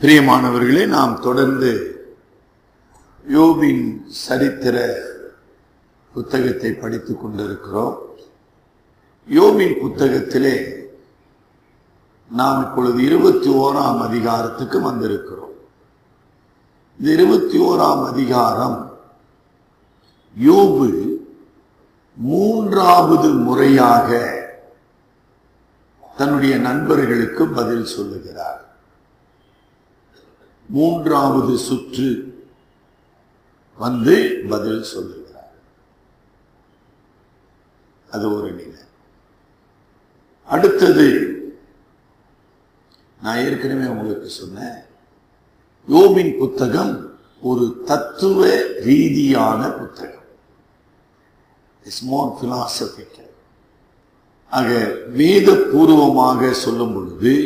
பிரியமானவர்களே நாம் தொடர்ந்து யோபின் சரித்திர புத்தகத்தை படித்துக் கொண்டிருக்கிறோம் யோபின் புத்தகத்திலே நாம் இப்பொழுது இருபத்தி ஓராம் அதிகாரத்துக்கு வந்திருக்கிறோம் இந்த இருபத்தி ஓராம் அதிகாரம் யோபு மூன்றாவது முறையாக தன்னுடைய நண்பர்களுக்கு பதில் சொல்லுகிறார் மூன்றாவது சுற்று வந்து பதில் சொல்லுகிறார் அது ஒரு நிலை அடுத்தது நான் ஏற்கனவே உங்களுக்கு சொன்னேன் யோபின் புத்தகம் ஒரு தத்துவ ரீதியான புத்தகம் இட்ஸ் மோர் பிலாசபிக்கல் ஆக வேத பூர்வமாக சொல்லும் பொழுது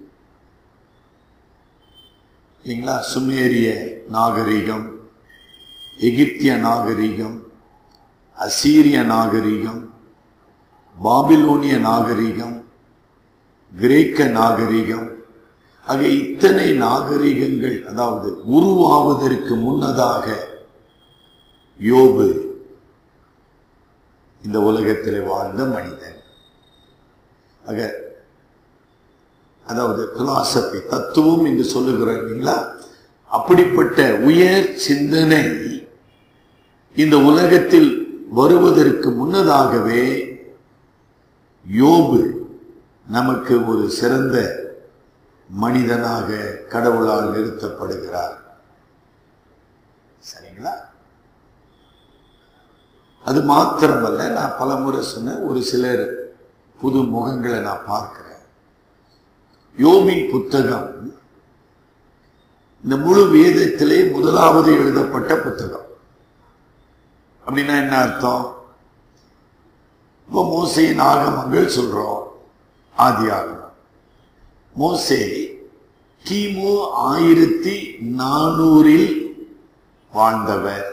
இல்லைங்களா சுமேரிய நாகரிகம் எகிப்திய நாகரிகம் அசீரிய நாகரிகம் பாபிலோனிய நாகரிகம் கிரேக்க நாகரிகம் ஆக இத்தனை நாகரிகங்கள் அதாவது உருவாவதற்கு முன்னதாக யோபு இந்த உலகத்தில் வாழ்ந்த மனிதன் ஆக அதாவது பிலாசபி தத்துவம் என்று சொல்லுகிறோம் இல்லைங்களா அப்படிப்பட்ட உயர் சிந்தனை இந்த உலகத்தில் வருவதற்கு முன்னதாகவே யோபு நமக்கு ஒரு சிறந்த மனிதனாக கடவுளால் நிறுத்தப்படுகிறார் சரிங்களா அது மாத்திரமல்ல நான் பல முறை சொன்ன ஒரு சிலர் புது முகங்களை நான் பார்க்கிறேன் யோபின் புத்தகம் இந்த முழு வேதத்திலே முதலாவது எழுதப்பட்ட புத்தகம் அப்படின்னா என்ன அர்த்தம் இப்போ மோசையின் ஆகமங்கள் சொல்றோம் ஆதி ஆகமம் மோசே கிமு ஆயிரத்தி நானூறில் வாழ்ந்தவர்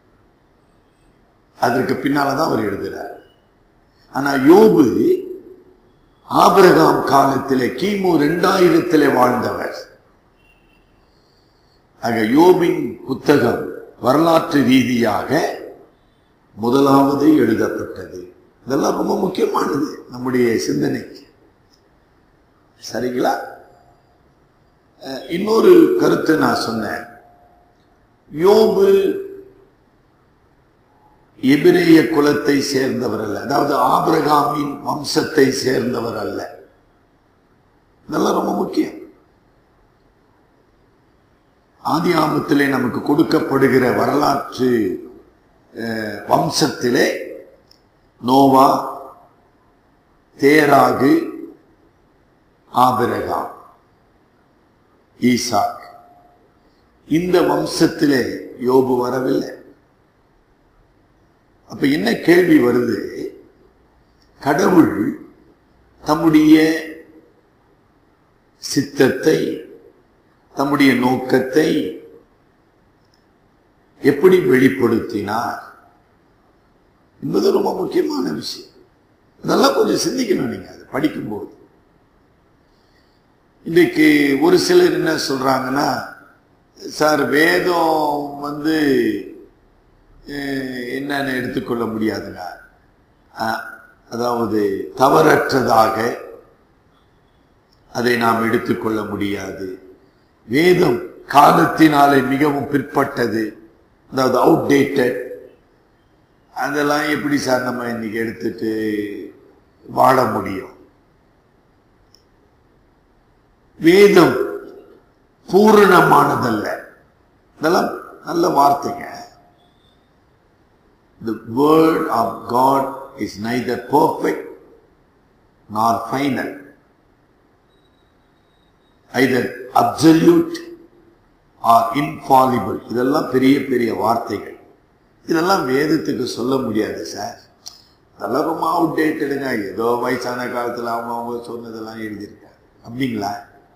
அதற்கு பின்னால்தான் அவர் எழுதுகிறார் ஆனா யோபு ஆபிரகாம் காலத்திலே கிமு ரெண்டாயிரத்திலே வாழ்ந்தவர் ஆக யோபின் புத்தகம் வரலாற்று ரீதியாக முதலாவது எழுதப்பட்டது இதெல்லாம் ரொம்ப முக்கியமானது நம்முடைய சிந்தனைக்கு சரிங்களா இன்னொரு கருத்து நான் சொன்னேன் யோபு எபிரேய குலத்தை சேர்ந்தவர் அல்ல அதாவது ஆபிரகாமின் வம்சத்தை சேர்ந்தவர் அல்ல இதெல்லாம் ரொம்ப முக்கியம் ஆதி ஆமத்திலே நமக்கு கொடுக்கப்படுகிற வரலாற்று வம்சத்திலே நோவா தேராகு ஆபிரகாம் ஈசாக் இந்த வம்சத்திலே யோபு வரவில்லை அப்ப என்ன கேள்வி வருது கடவுள் தம்முடைய சித்தத்தை தம்முடைய நோக்கத்தை எப்படி வெளிப்படுத்தினார் என்பது ரொம்ப முக்கியமான விஷயம் இதெல்லாம் கொஞ்சம் சிந்திக்கணும் நீங்க அதை படிக்கும்போது இன்றைக்கு ஒரு சிலர் என்ன சொல்றாங்கன்னா சார் வேதம் வந்து என்னன்னு எடுத்துக்கொள்ள முடியாதுங்க அதாவது தவறற்றதாக அதை நாம் எடுத்துக்கொள்ள முடியாது வேதம் காலத்தினாலே மிகவும் பிற்பட்டது அதாவது அவுடேட்டட் அதெல்லாம் எப்படி சார் நம்ம இன்னைக்கு எடுத்துட்டு வாழ முடியும் வேதம் பூரணமானதல்ல இதெல்லாம் நல்ல வார்த்தைங்க The word of God is neither perfect nor final. Either absolute or infallible. இதெல்லாம் பெரிய பெரிய வார்த்தைகள் இதெல்லாம் வேதத்துக்கு சொல்ல முடியாது சார் அதெல்லாம் ரொம்ப அவுடேட்டடுங்க ஏதோ வயசான காலத்தில் அவங்க அவங்க சொன்னதெல்லாம் எழுதியிருக்காங்க அப்படிங்களா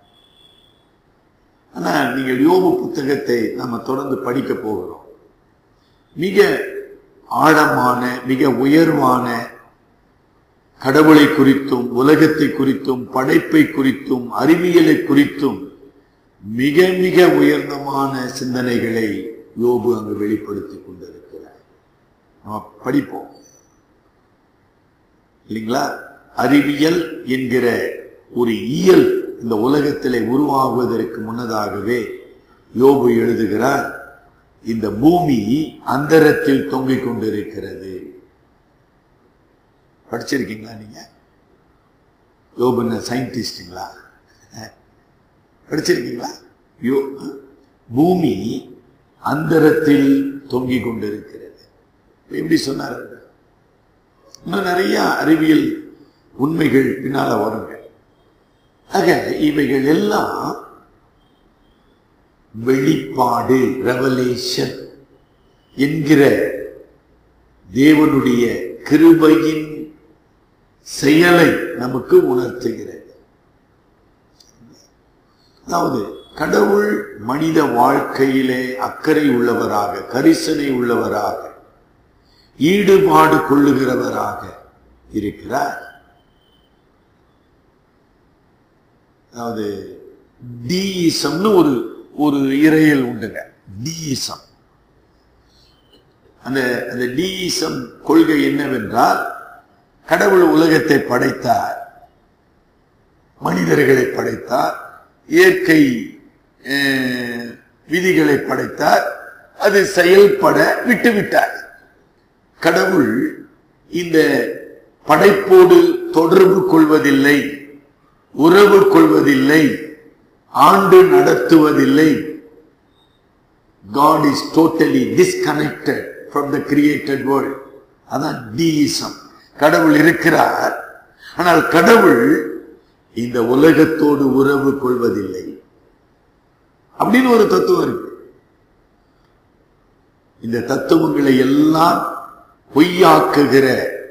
ஆனா நீங்கள் யோபு புத்தகத்தை நம்ம தொடர்ந்து படிக்க போகிறோம் மிக ஆழமான மிக உயர்வான கடவுளை குறித்தும் உலகத்தை குறித்தும் படைப்பை குறித்தும் அறிவியலை குறித்தும் மிக மிக உயர்ந்தமான சிந்தனைகளை யோபு அங்கு வெளிப்படுத்திக் கொண்டிருக்கிறார் நம்ம படிப்போம் இல்லைங்களா அறிவியல் என்கிற ஒரு இயல் இந்த உலகத்திலே உருவாகுவதற்கு முன்னதாகவே யோபு எழுதுகிறார் இந்த பூமி அந்தரத்தில் தொங்கிக் கொண்டிருக்கிறது படிச்சிருக்கீங்களா நீங்க யோபுன்னு சயின்டிஸ்டுங்களா படிச்சிருக்கீங்களா யோ பூமி அந்தரத்தில் தொங்கிக் கொண்டிருக்கிறது எப்படி சொன்னார் அவர்? இன்னும் நிறைய அறிவியல் உண்மைகள் பின்னால வருங்க ஆக இவைகள் எல்லாம் வெளிப்பாடு ரெவலேஷன் என்கிற தேவனுடைய கிருபையின் செயலை நமக்கு உணர்த்துகிறது அதாவது கடவுள் மனித வாழ்க்கையிலே அக்கறை உள்ளவராக கரிசனை உள்ளவராக ஈடுபாடு கொள்ளுகிறவராக இருக்கிறார் அதாவது டீயிசம்னு ஒரு ஒரு இறையல் உண்டுங்க டீயிசம் அந்த அந்த டீயிசம் கொள்கை என்னவென்றால் கடவுள் உலகத்தை படைத்தார் மனிதர்களை படைத்தார் இயற்கை அஹ், விதிகளை படைத்தார் அது செயல்பட விட்டுவிட்டார் கடவுள் இந்த படைப்போடு தொடர்பு கொள்வதில்லை உறவு கொள்வதில்லை ஆண்டு நடத்துவதில்லை God is totally disconnected from the created world. அதான் deism. கடவுள் இருக்கிறார் ஆனால் கடவுள் இந்த உலகத்தோடு உறவு கொள்வதில்லை அப்படின்னு ஒரு தத்துவம் இருக்கு இந்த தத்துவங்களை எல்லாம் பொய்யாக்குகிற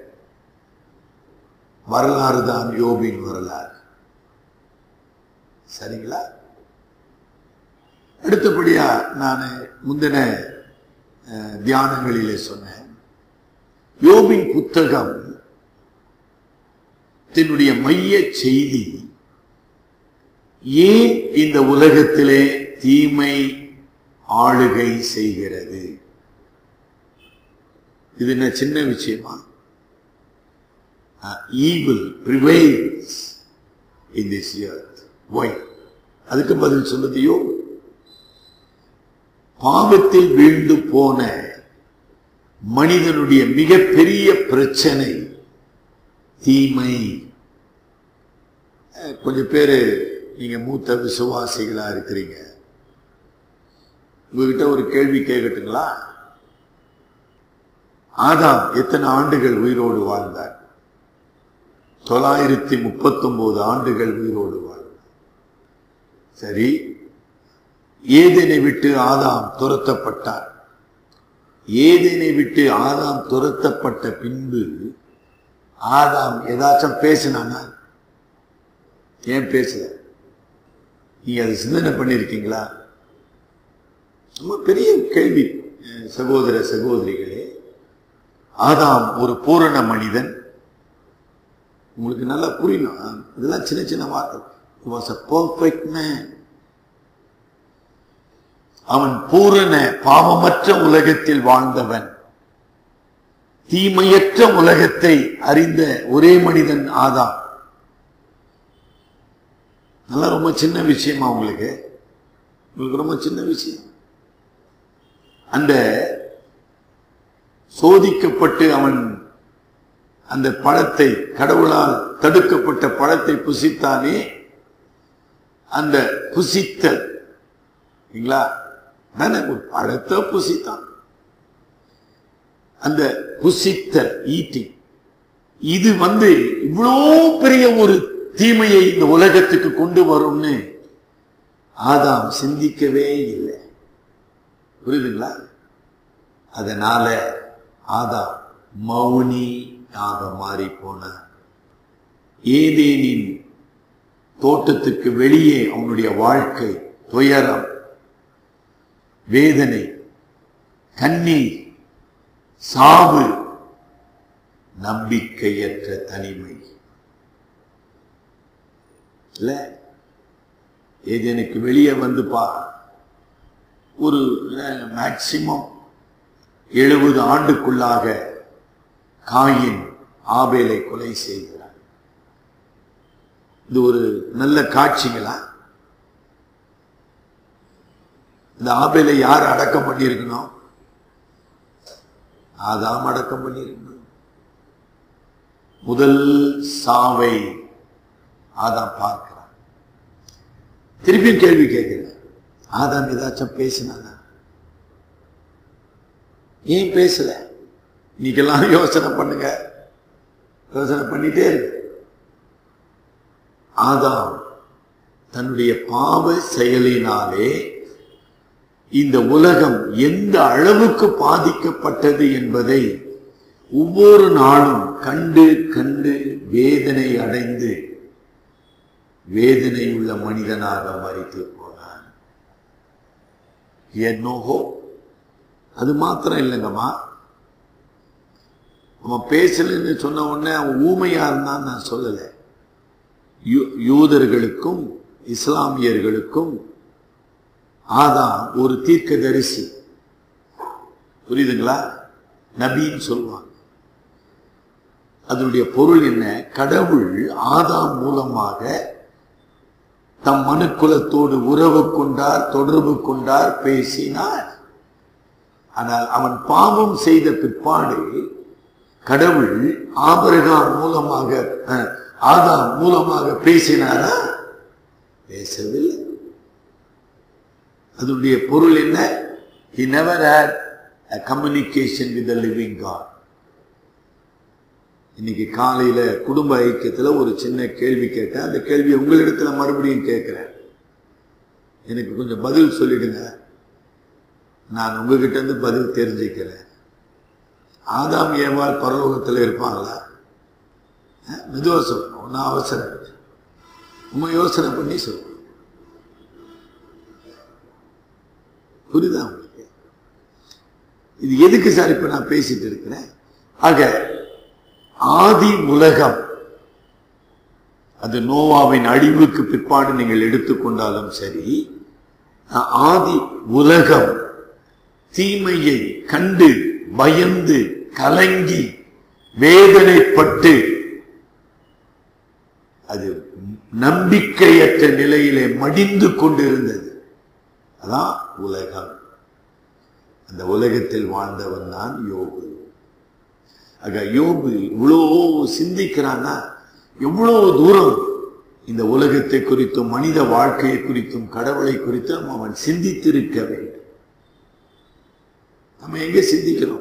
வரலாறு தான் யோபின் வரலாறு சரிங்களா அடுத்தபடியா நான் முந்தின அஹ், தியானங்களிலே சொன்னேன் யோபின் புத்தகம் தன்னுடைய மைய செய்தி ஏன் இந்த உலகத்திலே தீமை ஆளுகை செய்கிறது இது என்ன சின்ன விஷயமா evil prevails in this earth why அதுக்கு பதில் சொல்லுது யோபு பாவத்தில் வீழ்ந்து போன மனிதனுடைய மிகப்பெரிய பிரச்சனை தீமை அஹ், கொஞ்சம் பேரு நீங்க மூத்த விசுவாசிகளா இருக்கிறீங்க உங்ககிட்ட ஒரு கேள்வி கேட்கட்டுங்களா ஆதாம் எத்தனை ஆண்டுகள் உயிரோடு வாழ்ந்தார் தொள்ளாயிரத்தி முப்பத்தொன்பது ஆண்டுகள் உயிரோடு வாழ்ந்தார் சரி ஏதேனை விட்டு ஆதாம் துரத்தப்பட்டார் ஏதேனை விட்டு ஆதாம் துரத்தப்பட்ட பின்பு ஆதாம் ஏதாச்சும் பேசினானா ஏன் பேசல நீங்க அதை சிந்தனை பண்ணிருக்கீங்களா ரொம்ப பெரிய கேள்வி அஹ், சகோதர சகோதரிகளே ஆதாம் ஒரு பூரண மனிதன் உங்களுக்கு நல்லா புரியணும் இதெல்லாம் சின்ன சின்ன வார்த்தை வாஸ் அ பர்ஃபெக்ட் மேன் அவன் பூரண பாவமற்ற உலகத்தில் வாழ்ந்தவன் தீமையற்ற உலகத்தை அறிந்த ஒரே மனிதன் ஆதாம் நல்லா ரொம்ப சின்ன விஷயமா உங்களுக்கு உங்களுக்கு ரொம்ப சின்ன விஷயம் அந்த சோதிக்கப்பட்டு அவன் அந்த பழத்தை கடவுளால் தடுக்கப்பட்ட பழத்தை புசித்தானே அந்த புசித்தல் இல்லைங்களா தானே ஒரு பழத்தை புசித்தான் அந்த புசித்தல் ஈட்டிங் இது வந்து இவ்வளோ பெரிய ஒரு தீமையை இந்த உலகத்துக்கு கொண்டு வரும்னு ஆதாம் சிந்திக்கவே இல்லை புரியுதுங்களா அதனால ஆதாம் மௌனியாக மாறி போனார் ஏதேனின் தோட்டத்துக்கு வெளியே அவனுடைய வாழ்க்கை துயரம் வேதனை கண்ணீர் சாவு நம்பிக்கையற்ற தனிமை இல்ல ஏதேனுக்கு வெளியே வந்து பா ஒரு மேக்சிமம் எழுபது ஆண்டுக்குள்ளாக காயின் ஆபேலை கொலை செய்கிறார் இது ஒரு நல்ல காட்சிங்களா இந்த ஆபேலை யார் அடக்கம் பண்ணியிருக்கணும் ஆதாம் அடக்கம் பண்ணியிருக்கணும் முதல் சாவை ஆதாம் பார்க்கிறான் திருப்பியும் கேள்வி கேட்கிறேன் ஆதாம் ஏதாச்சும் பேசினானா ஏன் பேசல இன்னைக்கெல்லாம் யோசனை பண்ணுங்க யோசனை பண்ணிட்டே இருக்கு ஆதாம் தன்னுடைய பாவ செயலினாலே இந்த உலகம் எந்த அளவுக்கு பாதிக்கப்பட்டது என்பதை ஒவ்வொரு நாளும் கண்டு கண்டு வேதனை அடைந்து வேதனை உள்ள மனிதனாக மறித்து போனான் என்னோகோ அது மாத்திரம் இல்லைங்கம்மா அவன் பேசலன்னு சொன்ன உடனே அவன் ஊமையா இருந்தான்னு நான் சொல்லலை யூ- யூதர்களுக்கும் இஸ்லாமியர்களுக்கும் ஆதாம் ஒரு தீர்க்கதரிசி புரியுதுங்களா நபின்னு சொல்லுவாங்க அதனுடைய பொருள் என்ன கடவுள் ஆதாம் மூலமாக தம் மனுக்குலத்தோடு உறவு கொண்டார் தொடர்பு கொண்டார் பேசினார் ஆனால் அவன் பாவம் செய்த பிற்பாடு கடவுள் ஆபரகாம் மூலமாக அஹ், ஆதாம் மூலமாக பேசினாரா பேசவில்லை அதனுடைய பொருள் என்ன he never had a communication with the living God இன்னைக்கு காலையில குடும்ப ஐக்கியத்துல ஒரு சின்ன கேள்வி கேட்டேன் அந்த கேள்வியை உங்களிடத்துல மறுபடியும் கேட்கிறேன் எனக்கு கொஞ்சம் பதில் சொல்லிடுங்க நான் உங்ககிட்ட இருந்து பதில் தெரிஞ்சுக்கிறேன் ஆதாம் ஏவாள் பரலோகத்தில் இருப்பாங்களா அஹ், மெதுவா சொல்லணும் ஒன்னும் அவசரம் இல்லை. உண்மை யோசனை பண்ணி சொல்லணும் புரியுதா உங்களுக்கு இது எதுக்கு சார் இப்ப நான் பேசிட்டு இருக்கிறேன் ஆக ஆதி உலகம் அது நோவாவின் அழிவுக்கு பிற்பாடு நீங்கள் எடுத்துக்கொண்டாலும் சரி ஆதி உலகம் தீமையை கண்டு பயந்து கலங்கி வேதனைப்பட்டு அது நம்பிக்கையற்ற நிலையிலே மடிந்து கொண்டிருந்தது அதான் உலகம் அந்த உலகத்தில் வாழ்ந்தவன் தான் யோபு ஆக யோபு இவ்வளோ சிந்திக்கிறான்னா எவ்வளவு தூரம் இந்த உலகத்தை குறித்தும் மனித வாழ்க்கையை குறித்தும் கடவுளை குறித்தும் அவன் சிந்தித்திருக்க வேண்டும் நம்ம எங்க சிந்திக்கிறோம்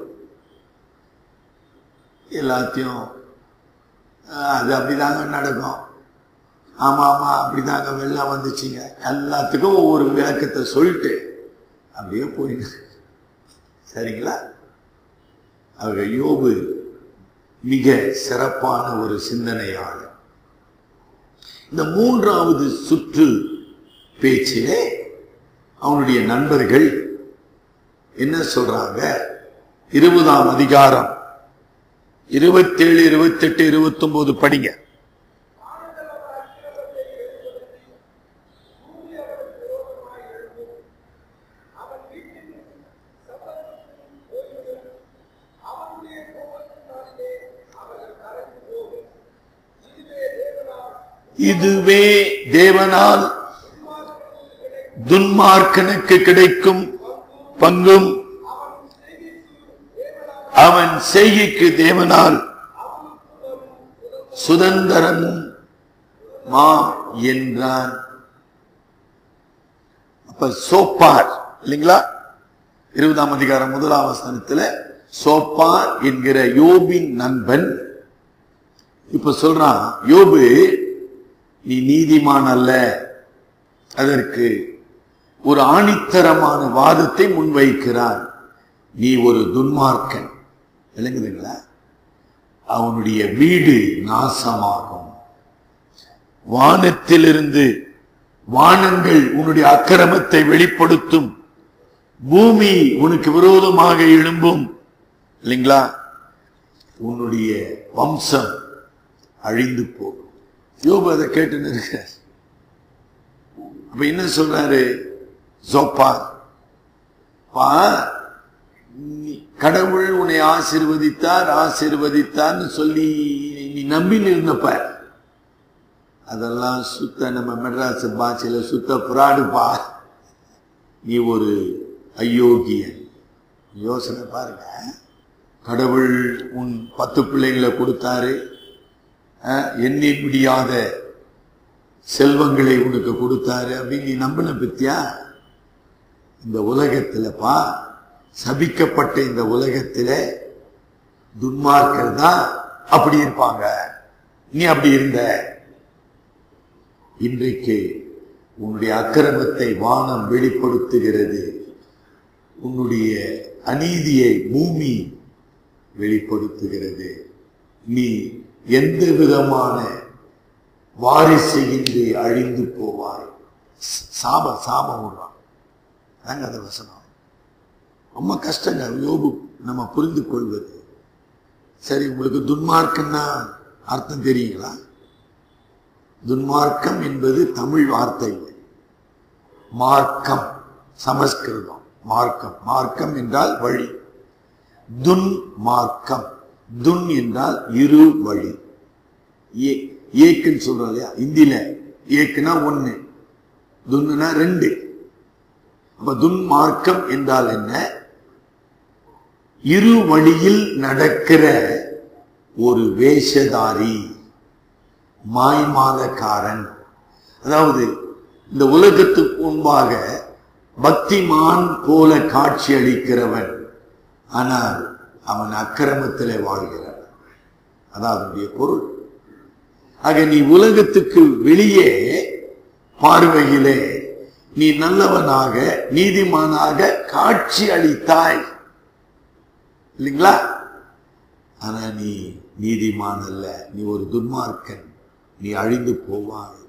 எல்லாத்தையும் ஆஹ், அது அப்படிதாங்க நடக்கும் ஆமா ஆமா அப்படிதாங்க வெள்ளம் வந்துச்சுங்க எல்லாத்துக்கும் ஒவ்வொரு விளக்கத்தை சொல்லிட்டு அப்படியே போயிங்க சரிங்களா அவங்க யோபு மிக சிறப்பான ஒரு சிந்தனையாளர் இந்த மூன்றாவது சுற்று பேச்சிலே அவனுடைய நண்பர்கள் என்ன சொல்றாங்க இருபதாம் அதிகாரம் இருபத்தேழு இருபத்தெட்டு இருபத்தொன்பது படிங்க இதுவே தேவனால் துன்மார்க்கனுக்கு கிடைக்கும் பங்கும் அவன் செய்கைக்கு தேவனால் சுதந்திரன் மா என்றான் அப்ப சோப்பார் இல்லைங்களா இருபதாம் அதிகாரம் முதலாம் வசனத்துல சோப்பார் என்கிற யோபின் நண்பன் இப்ப சொல்றான் யோபு நீ நீதிமான் அல்ல அதற்கு ஒரு ஆணித்தரமான வாதத்தை முன்வைக்கிறான் நீ ஒரு துன்மார்க்கன் விளங்குதுங்களா அவனுடைய வீடு நாசமாகும் வானத்திலிருந்து வானங்கள் உன்னுடைய அக்கிரமத்தை வெளிப்படுத்தும் பூமி உனக்கு விரோதமாக எழும்பும் இல்லைங்களா உன்னுடைய வம்சம் அழிந்து போகும் யோபு அதை கேட்டு இருக்கிறார் அப்ப என்ன சொல்றாரு ஜோப்பா பா நீ- கடவுள் உன்னை ஆசீர்வதித்தார் ஆசீர்வதித்தார்னு சொல்லி நீ நம்பின்னு இருந்தப்ப அதெல்லாம் சுத்த நம்ம மெட்ராஸ் பாஷையில சுத்த புராடுப்பா நீ ஒரு அயோக்கியன் யோசனை பாருங்க கடவுள் உன் பத்து பிள்ளைங்களை கொடுத்தாரு அஹ், எண்ணி முடியாத செல்வங்களை உனக்கு கொடுத்தாரு அப்படின்னு நீ நம்பின பத்தியா இந்த உலகத்திலப்பா சபிக்கப்பட்ட இந்த உலகத்தில துன்மார்க்கர் தான் அப்படி இருப்பாங்க நீ அப்படி இருந்த இன்றைக்கு உன்னுடைய அக்கிரமத்தை வானம் வெளிப்படுத்துகிறது உன்னுடைய அநீதியை பூமி வெளிப்படுத்துகிறது நீ எந்த விதமான வாரிசையின்றி அழிந்து போவாய் சாப சாபம் விடுறான் அதாங்க அந்த வசனம் ரொம்ப கஷ்டங்க யோபு நம்ம புரிந்து கொள்வது சரி உங்களுக்கு துன்மார்க்கம்னா அர்த்தம் தெரியுங்களா துன்மார்க்கம் என்பது தமிழ் வார்த்தை இல்லை மார்க்கம் சமஸ்கிருதம் மார்க்கம் மார்க்கம் என்றால் வழி துன் மார்க்கம் துன் என்றால் இரு வழி ஏ ஏக்குன்னு சொல்றோம் இல்லையா இந்தியில ஏக்குனா ஒண்ணு துன்னுனா ரெண்டு அப்ப துன் மார்க்கம் என்றால் என்ன இரு வழியில் நடக்கிற ஒரு வேஷதாரி மாய்மாலக்காரன் அதாவது இந்த உலகத்துக்கு முன்பாக பக்திமான் போல காட்சி அளிக்கிறவன் ஆனால் அவன் அக்கிரமத்திலே வாழ்கிறான் அதான் அதனுடைய பொருள் ஆக நீ உலகத்துக்கு வெளியே பார்வையிலே நீ நல்லவனாக நீதிமானாக காட்சி அளித்தாய் இல்லைங்களா ஆனா நீ நீதிமான் அல்ல நீ ஒரு துன்மார்க்கன் நீ அழிந்து போவாய்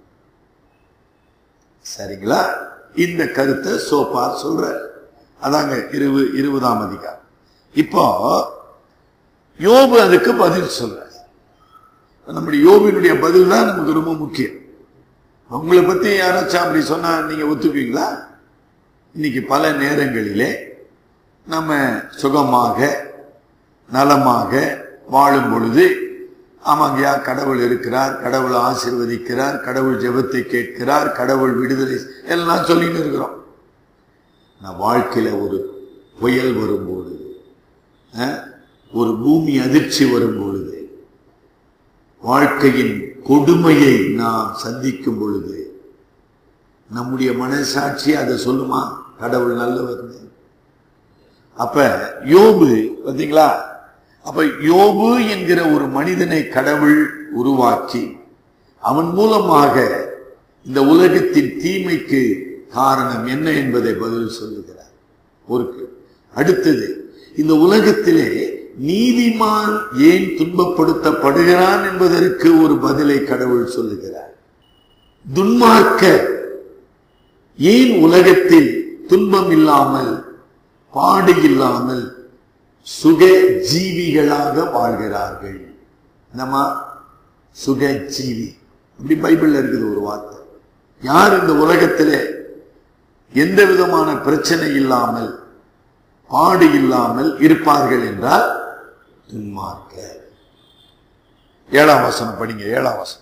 சரிங்களா இந்த கருத்தை சோப்பார் சொல்ற அதாங்க இருபது இருபதாம் அதிகாரம் இப்போ யோபு அதுக்கு பதில் சொல்ற நம்முடைய யோபினுடைய பதில் தான் நமக்கு ரொம்ப முக்கியம் உங்களை பத்தி யாராச்சும் அப்படி சொன்னா நீங்க ஒத்துக்குவீங்களா இன்னைக்கு பல நேரங்களிலே நம்ம சுகமாக நலமாக வாழும் பொழுது ஆமாங்கய்யா கடவுள் இருக்கிறார் கடவுள் ஆசீர்வதிக்கிறார் கடவுள் ஜெபத்தை கேட்கிறார் கடவுள் விடுதலை எல்லாம் சொல்லிட்டு இருக்கிறோம் நான் வாழ்க்கையில ஒரு புயல் வரும்பொழுது அஹ், ஒரு பூமி அதிர்ச்சி வரும் பொழுது வாழ்க்கையின் கொடுமையை நாம் சந்திக்கும் பொழுது நம்முடைய மனசாட்சி அதை சொல்லுமா கடவுள் நல்லவர் அப்ப யோபு பாத்தீங்களா அப்ப யோபு என்கிற ஒரு மனிதனை கடவுள் உருவாக்கி அவன் மூலமாக இந்த உலகத்தின் தீமைக்கு காரணம் என்ன என்பதை பதில் சொல்லுகிறார் ஒரு அடுத்தது இந்த உலகத்திலே நீதிமான் ஏன் துன்பப்படுத்தப்படுகிறான் என்பதற்கு ஒரு பதிலை கடவுள் சொல்லுகிறார் துன்மார்க்க ஏன் உலகத்தில் துன்பம் இல்லாமல் பாடு இல்லாமல் சுக ஜீவிகளாக வாழ்கிறார்கள் நம்ம சுக ஜீவி இப்படி பைபிள்ல இருக்குது ஒரு வார்த்தை யார் இந்த உலகத்திலே எந்த விதமான பிரச்சனை இல்லாமல் பாடு இல்லாமல் இருப்பார்கள் என்றால் துன்மார்க்க ஏழாம் வசனம் படிங்க ஏழாம் வசனம்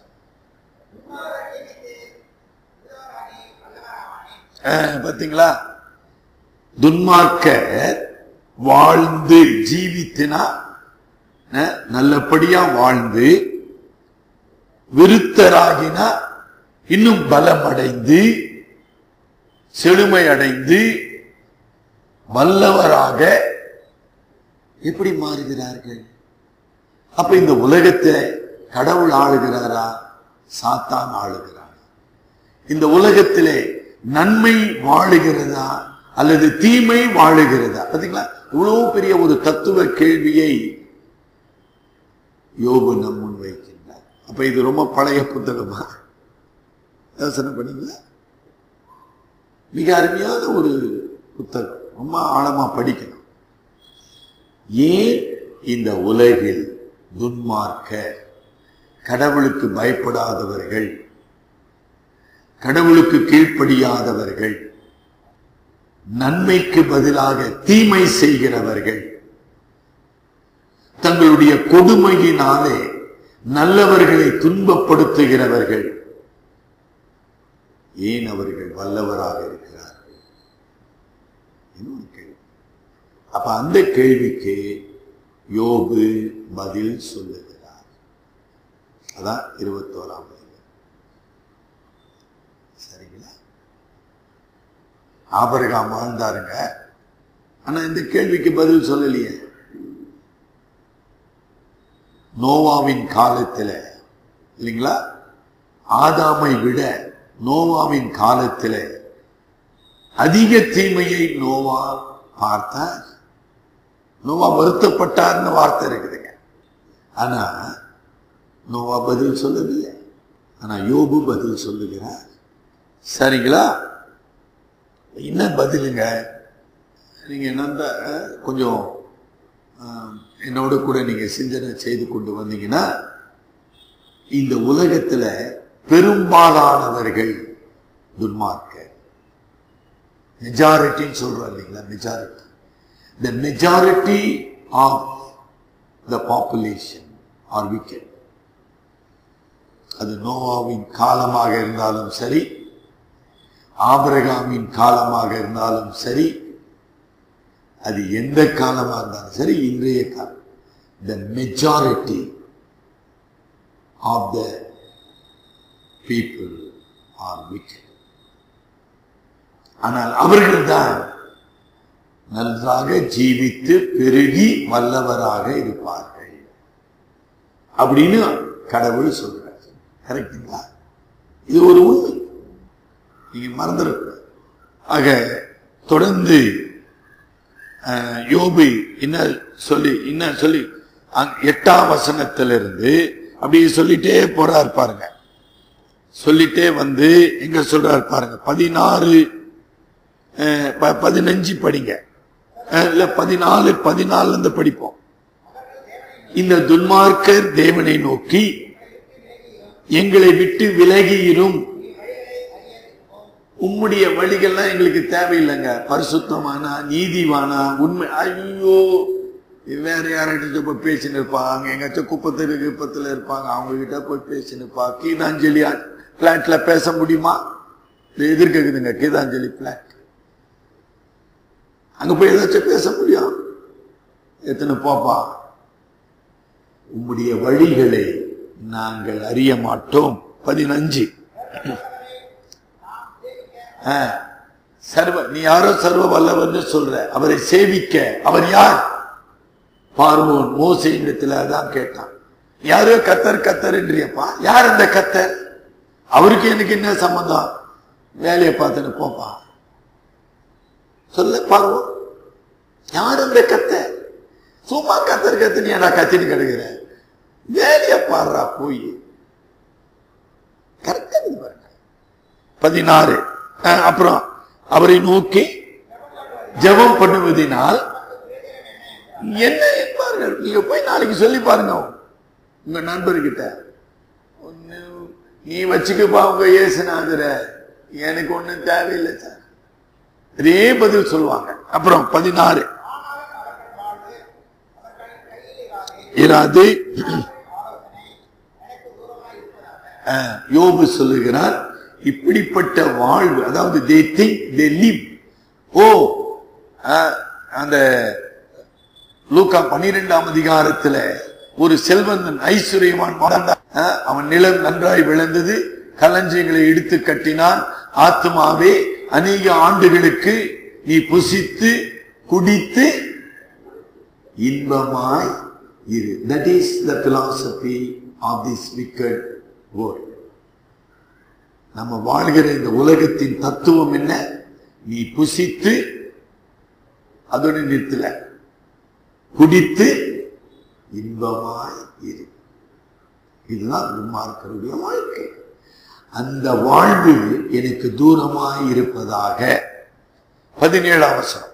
அஹ், பாத்தீங்களா துன்மார்க்க வாழ்ந்து ஜீவித்தினா அஹ், நல்லபடியா வாழ்ந்து விருத்தராகினா இன்னும் பலமடைந்து செழுமை அடைந்து வல்லவராக எப்படி மாறுகிறார்கள் அப்ப இந்த உலகத்தை கடவுள் ஆளுகிறாரா சாத்தான் ஆளுகிறார் இந்த உலகத்திலே நன்மை வாழுகிறதா அல்லது தீமை வாழுகிறதா பாத்தீங்களா இவ்வளவு பெரிய ஒரு தத்துவ கேள்வியை யோபு நம் முன் வைக்கின்றார் அப்ப இது ரொம்ப பழைய புத்தகமா யோசனை பண்ணீங்களா மிக அருமையான ஒரு புத்தகம் ரொம்ப ஆழமா படிக்கணும் ஏன் இந்த உலகில் துன்மார்க்க கடவுளுக்கு பயப்படாதவர்கள் கடவுளுக்கு கீழ்ப்படியாதவர்கள் நன்மைக்கு பதிலாக தீமை செய்கிறவர்கள் தங்களுடைய கொடுமையினாலே நல்லவர்களை துன்பப்படுத்துகிறவர்கள் ஏன் அவர்கள் வல்லவராக இருக்கிறார்கள் இன்னொரு கேள்வி அப்ப அந்த கேள்விக்கு யோபு பதில் சொல்லுகிறார் அதான் இருபத்தோராம் சரிங்களா ஆபரகாம் வாழ்ந்தாருங்க ஆனா இந்த கேள்விக்கு பதில் சொல்லலையே நோவாவின் காலத்துல இல்லைங்களா ஆதாமை விட நோவாவின் காலத்துல அதிக தீமையை நோவா பார்த்தார் நோவா வருத்தப்பட்டார்னு வார்த்தை இருக்குதுங்க ஆனா நோவா பதில் சொல்லவில்லை ஆனா யோபு பதில் சொல்லுகிறார் சரிங்களா என்ன பதிலுங்க நீங்க நந்த கொஞ்சம் என்னோட கூட நீங்க சிந்தனை செய்து கொண்டு வந்தீங்கன்னா இந்த உலகத்துல பெரும்பாலானவர்கள் துன்மார்க்க மெஜாரிட்டின்னு சொல்றோம் இல்லைங்களா majority the majority of the population are wicked அது நோவாவின் காலமாக இருந்தாலும் சரி ஆபரகாமின் காலமாக இருந்தாலும் சரி அது எந்த காலமாக இருந்தாலும் சரி இன்றைய காலம் the majority of the people are wicked ஆனால் அவர்கள்தான் நன்றாக ஜீவித்து பெருகி வல்லவராக இருப்பார்கள் அப்படின்னு கடவுள் சொல்றார் கரெக்டுங்களா இது ஒரு உண்மை நீங்க மறந்துடக்கூடாது ஆக தொடர்ந்து அஹ், யோபு என்ன சொல்லி என்ன சொல்லி அங்க- எட்டாம் வசனத்திலிருந்து அப்படியே சொல்லிட்டே போறார் பாருங்க சொல்லிட்டே வந்து எங்க சொல்றார் பாருங்க பதினாறு அஹ், ப- பதினஞ்சு படிங்க அஹ், இல்ல பதினாலு பதினாலுல இருந்து படிப்போம் இந்த துன்மார்க்கர் தேவனை நோக்கி எங்களை விட்டு விலகியிரும் உம்முடைய வழிகள்லாம் எங்களுக்கு தேவையில்லைங்க பரிசுத்தமானா நீதிவானா உண்மை ஐயோ வேற யார்கிட்ட போய் பேசின்னு இருப்பாங்க எங்காச்சும் குப்பத்தில் குப்பத்தில் இருப்பாங்க அவங்க கிட்ட போய் பேசின்னு இருப்பா கீதாஞ்சலி பிளாட்ல பேச முடியுமா இது எதிர்க்குதுங்க கீதாஞ்சலி பிளாட் அங்க போய் ஏதாச்சும் பேச முடியும் எத்தனை போப்பா உம்முடைய வழிகளை நாங்கள் அறிய மாட்டோம் பதினஞ்சு ஆ, சர்வ நீ யாரோ சர்வ வல்லவர்னு சொல்ற அவரை சேவிக்க அவர் யார் பார்வோன் மோசை இடத்துல அதான் கேட்டான் யாரோ கத்தர் கத்தர்ன்றியப்பா யார் அந்த கத்தர் அவருக்கு எனக்கு என்ன சம்பந்தம் வேலையை பார்த்துன்னு போப்பா சொல்ல பார்வோம் யார் அந்த கத்தர் சும்மா கத்தர் கத்து நீ என்ன கத்தின்னு கிடக்குற வேலையை பாடுறா போய் கரெக்டா இருக்குது பாருங்க பதினாறு அஹ், அப்புறம் அவரை நோக்கி ஜெபம் பண்ணுவதினால் என்ன என்பார்கள் நீங்க போய் நாளைக்கு சொல்லி பாருங்க உங்க நண்பர்கிட்ட ஒண்ணு நீ வச்சுக்கப்பா உங்க இயேசுநாதர எனக்கு ஒண்ணும் தேவையில்லை சார் இதே பதில் சொல்லுவாங்க அப்புறம் பதினாறு இராது அஹ், யோபு சொல்லுகிறார் இப்படிப்பட்ட வாழ்வு அதாவது they think they live ஓ அஹ், அந்த லூக்கா பன்னிரெண்டாம் அதிகாரத்துல ஒரு செல்வந்தன் ஐஸ்வர்யவான் வாழ்ந்தான். அஹ், அவன் நிலம் நன்றாய் விளைந்தது களஞ்சியங்களை இடித்து கட்டினான் ஆத்மாவே அநேக ஆண்டுகளுக்கு நீ புசித்து குடித்து இன்பமாய் இரு that is the philosophy of this wicked world நம்ம வாழ்கிற இந்த உலகத்தின் தத்துவம் என்ன நீ புசித்து அதோட நிறுத்தல குடித்து இன்பமாய் இரு இதுதான் துன்மார்க்கருடைய வாழ்க்கை அந்த வாழ்வு எனக்கு தூரமாய் இருப்பதாக பதினேழாம் வசனம்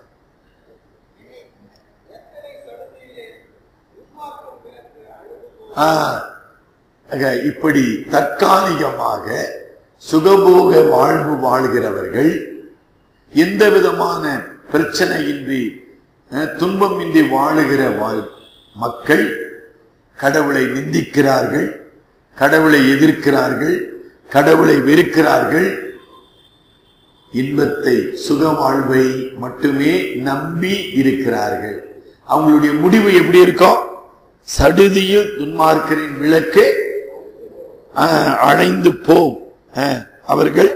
ஆ, ஆக இப்படி தற்காலிகமாக சுகபோக வாழ்வு வாழ்கிறவர்கள் எந்த விதமான பிரச்சனையின்றி அஹ், துன்பமின்றி வாழுகிற வாழ் மக்கள் கடவுளை நிந்திக்கிறார்கள் கடவுளை எதிர்க்கிறார்கள் கடவுளை வெறுக்கிறார்கள் இன்பத்தை சுக வாழ்வை மட்டுமே நம்பி இருக்கிறார்கள் அவங்களுடைய முடிவு எப்படி இருக்கும் சடுதியில் துன்மார்க்கரின் விளக்கு ஆஹ், அணைந்து போம் ஆஹ், அவர்கள்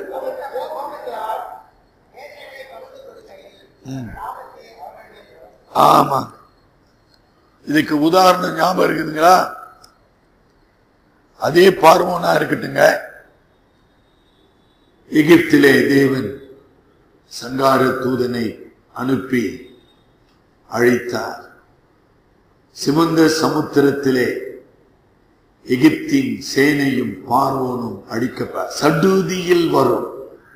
ம். ஆமா இதுக்கு உதாரணம் ஞாபகம் இருக்குதுங்களா அதே பார்வோனா இருக்கட்டுங்க எகிப்திலே தேவன் சங்கார தூதனை அனுப்பி அழித்தார் சிவந்த சமுத்திரத்திலே எகிப்தின் சேனையும் பார்வோனும் அழிக்கப்ப சடுதியில் வரும்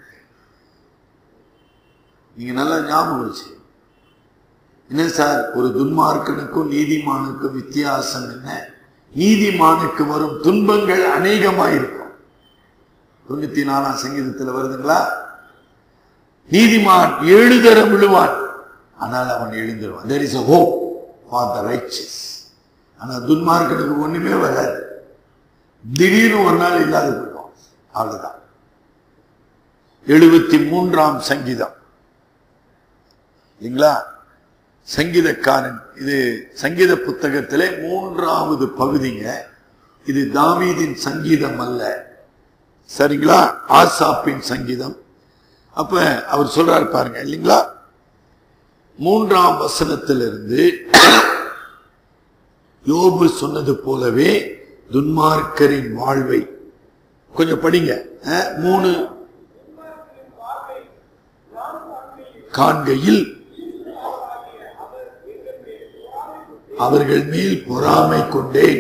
நீங்க நல்லா ஞாபகம் வச்சு என்ன சார் ஒரு துன்மார்க்கனுக்கும் நீதிமானுக்கும் வித்தியாசம் என்ன நீதிமானுக்கு வரும் துன்பங்கள் அநேகமாயிருக்கும் தொண்ணூத்தி நாலாம் சங்கீதத்தில் வருதுங்களா நீதிமான் ஏழு தரம் விழுவான் ஆனால் அவன் எழுந்துருவான் there is a hope for the righteous ஆனா துன்மார்க்கனுக்கு ஒண்ணுமே வராது திடீர்னு ஒரு நாள் இல்லாத போயிடும் அவ்வளவுதான் எழுபத்தி மூன்றாம் சங்கீதம் இல்லைங்களா சங்கீதக்காரன் இது சங்கீத புத்தகத்திலே மூன்றாவது பகுதிங்க இது தாவீதின் சங்கீதம் அல்ல சரிங்களா ஆசாப்பின் சங்கீதம் அப்ப அவர் சொல்றாரு பாருங்க இல்லைங்களா மூன்றாம் வசனத்திலிருந்து யோபு சொன்னது போலவே துன்மார்க்கரின் வாழ்வை கொஞ்சம் படிங்க அஹ், மூணு காண்கையில் அவர்கள் மேல் பொறாமை கொண்டேன்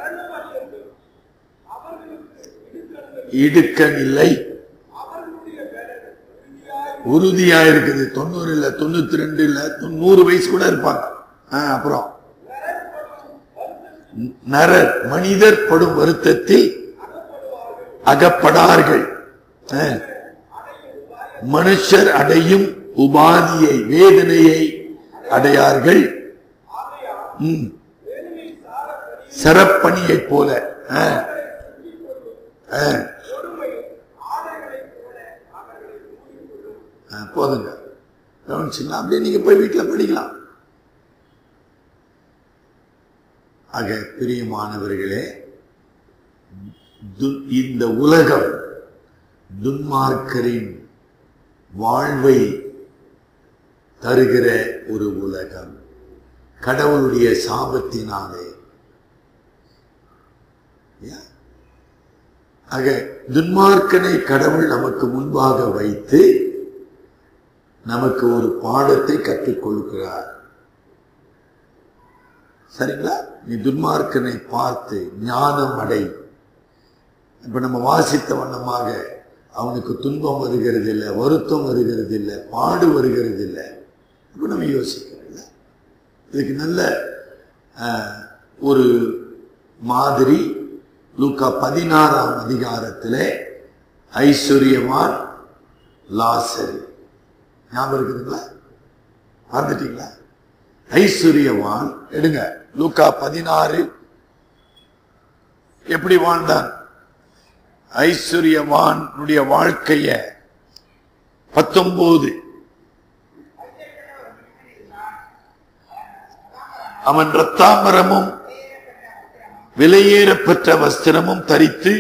இடுக்கனில்லை உறுதியா இருக்குது தொண்ணூறு இல்ல தொண்ணூத்தி ரெண்டு இல்ல நூறு வயசு கூட இருப்பாங்க ஆ, அப்புறம் நரர் மனிதர் படும் வருத்தத்தில் அகப்படார்கள் ஆ. மனுஷர் அடையும் உபாதியை வேதனையை அடையார்கள் ம். சரப்பணியைப் போல ஆ. ஆ. ஆ, போதுங்க கவனிச்சுங்களா அப்படியே நீங்க போய் வீட்டுல படிக்கலாம் ஆக பிரியமானவர்களே து- இந்த உலகம் துன்மார்க்கரின் வாழ்வை தருகிற ஒரு உலகம் கடவுளுடைய சாபத்தினாலே Yeah. ஆக துன்மார்க்கனை கடவுள் நமக்கு முன்பாக வைத்து நமக்கு ஒரு பாடத்தை கற்றுக் கொடுக்கிறார் சரிங்களா நீ துன்மார்க்கனை பார்த்து ஞானம் அடை இப்ப நம்ம வாசித்த வண்ணமாக அவனுக்கு துன்பம் வருகிறது இல்லை வருத்தம் வருகிறது இல்லை பாடு வருகிறது இல்லை இப்ப நம்ம யோசிக்கிறோம் இல்ல? இதுக்கு நல்ல ஆஹ், ஒரு மாதிரி லூக்கா பதினாறாம் அதிகாரத்திலே ஐஸ்வர்யவான் லாசரு ஞாபகம் இருக்குதுங்களா மறந்துட்டீங்களா ஐஸ்வர்யவான் எடுங்க லூக்கா பதினாறு எப்படி வாழ்ந்தான் ஐஸ்வர்யவானுடைய வாழ்க்கைய பத்தொன்பது அவன் ரத்தாமரமும் விலையேறப்பெற்ற வஸ்திரமும் தரித்து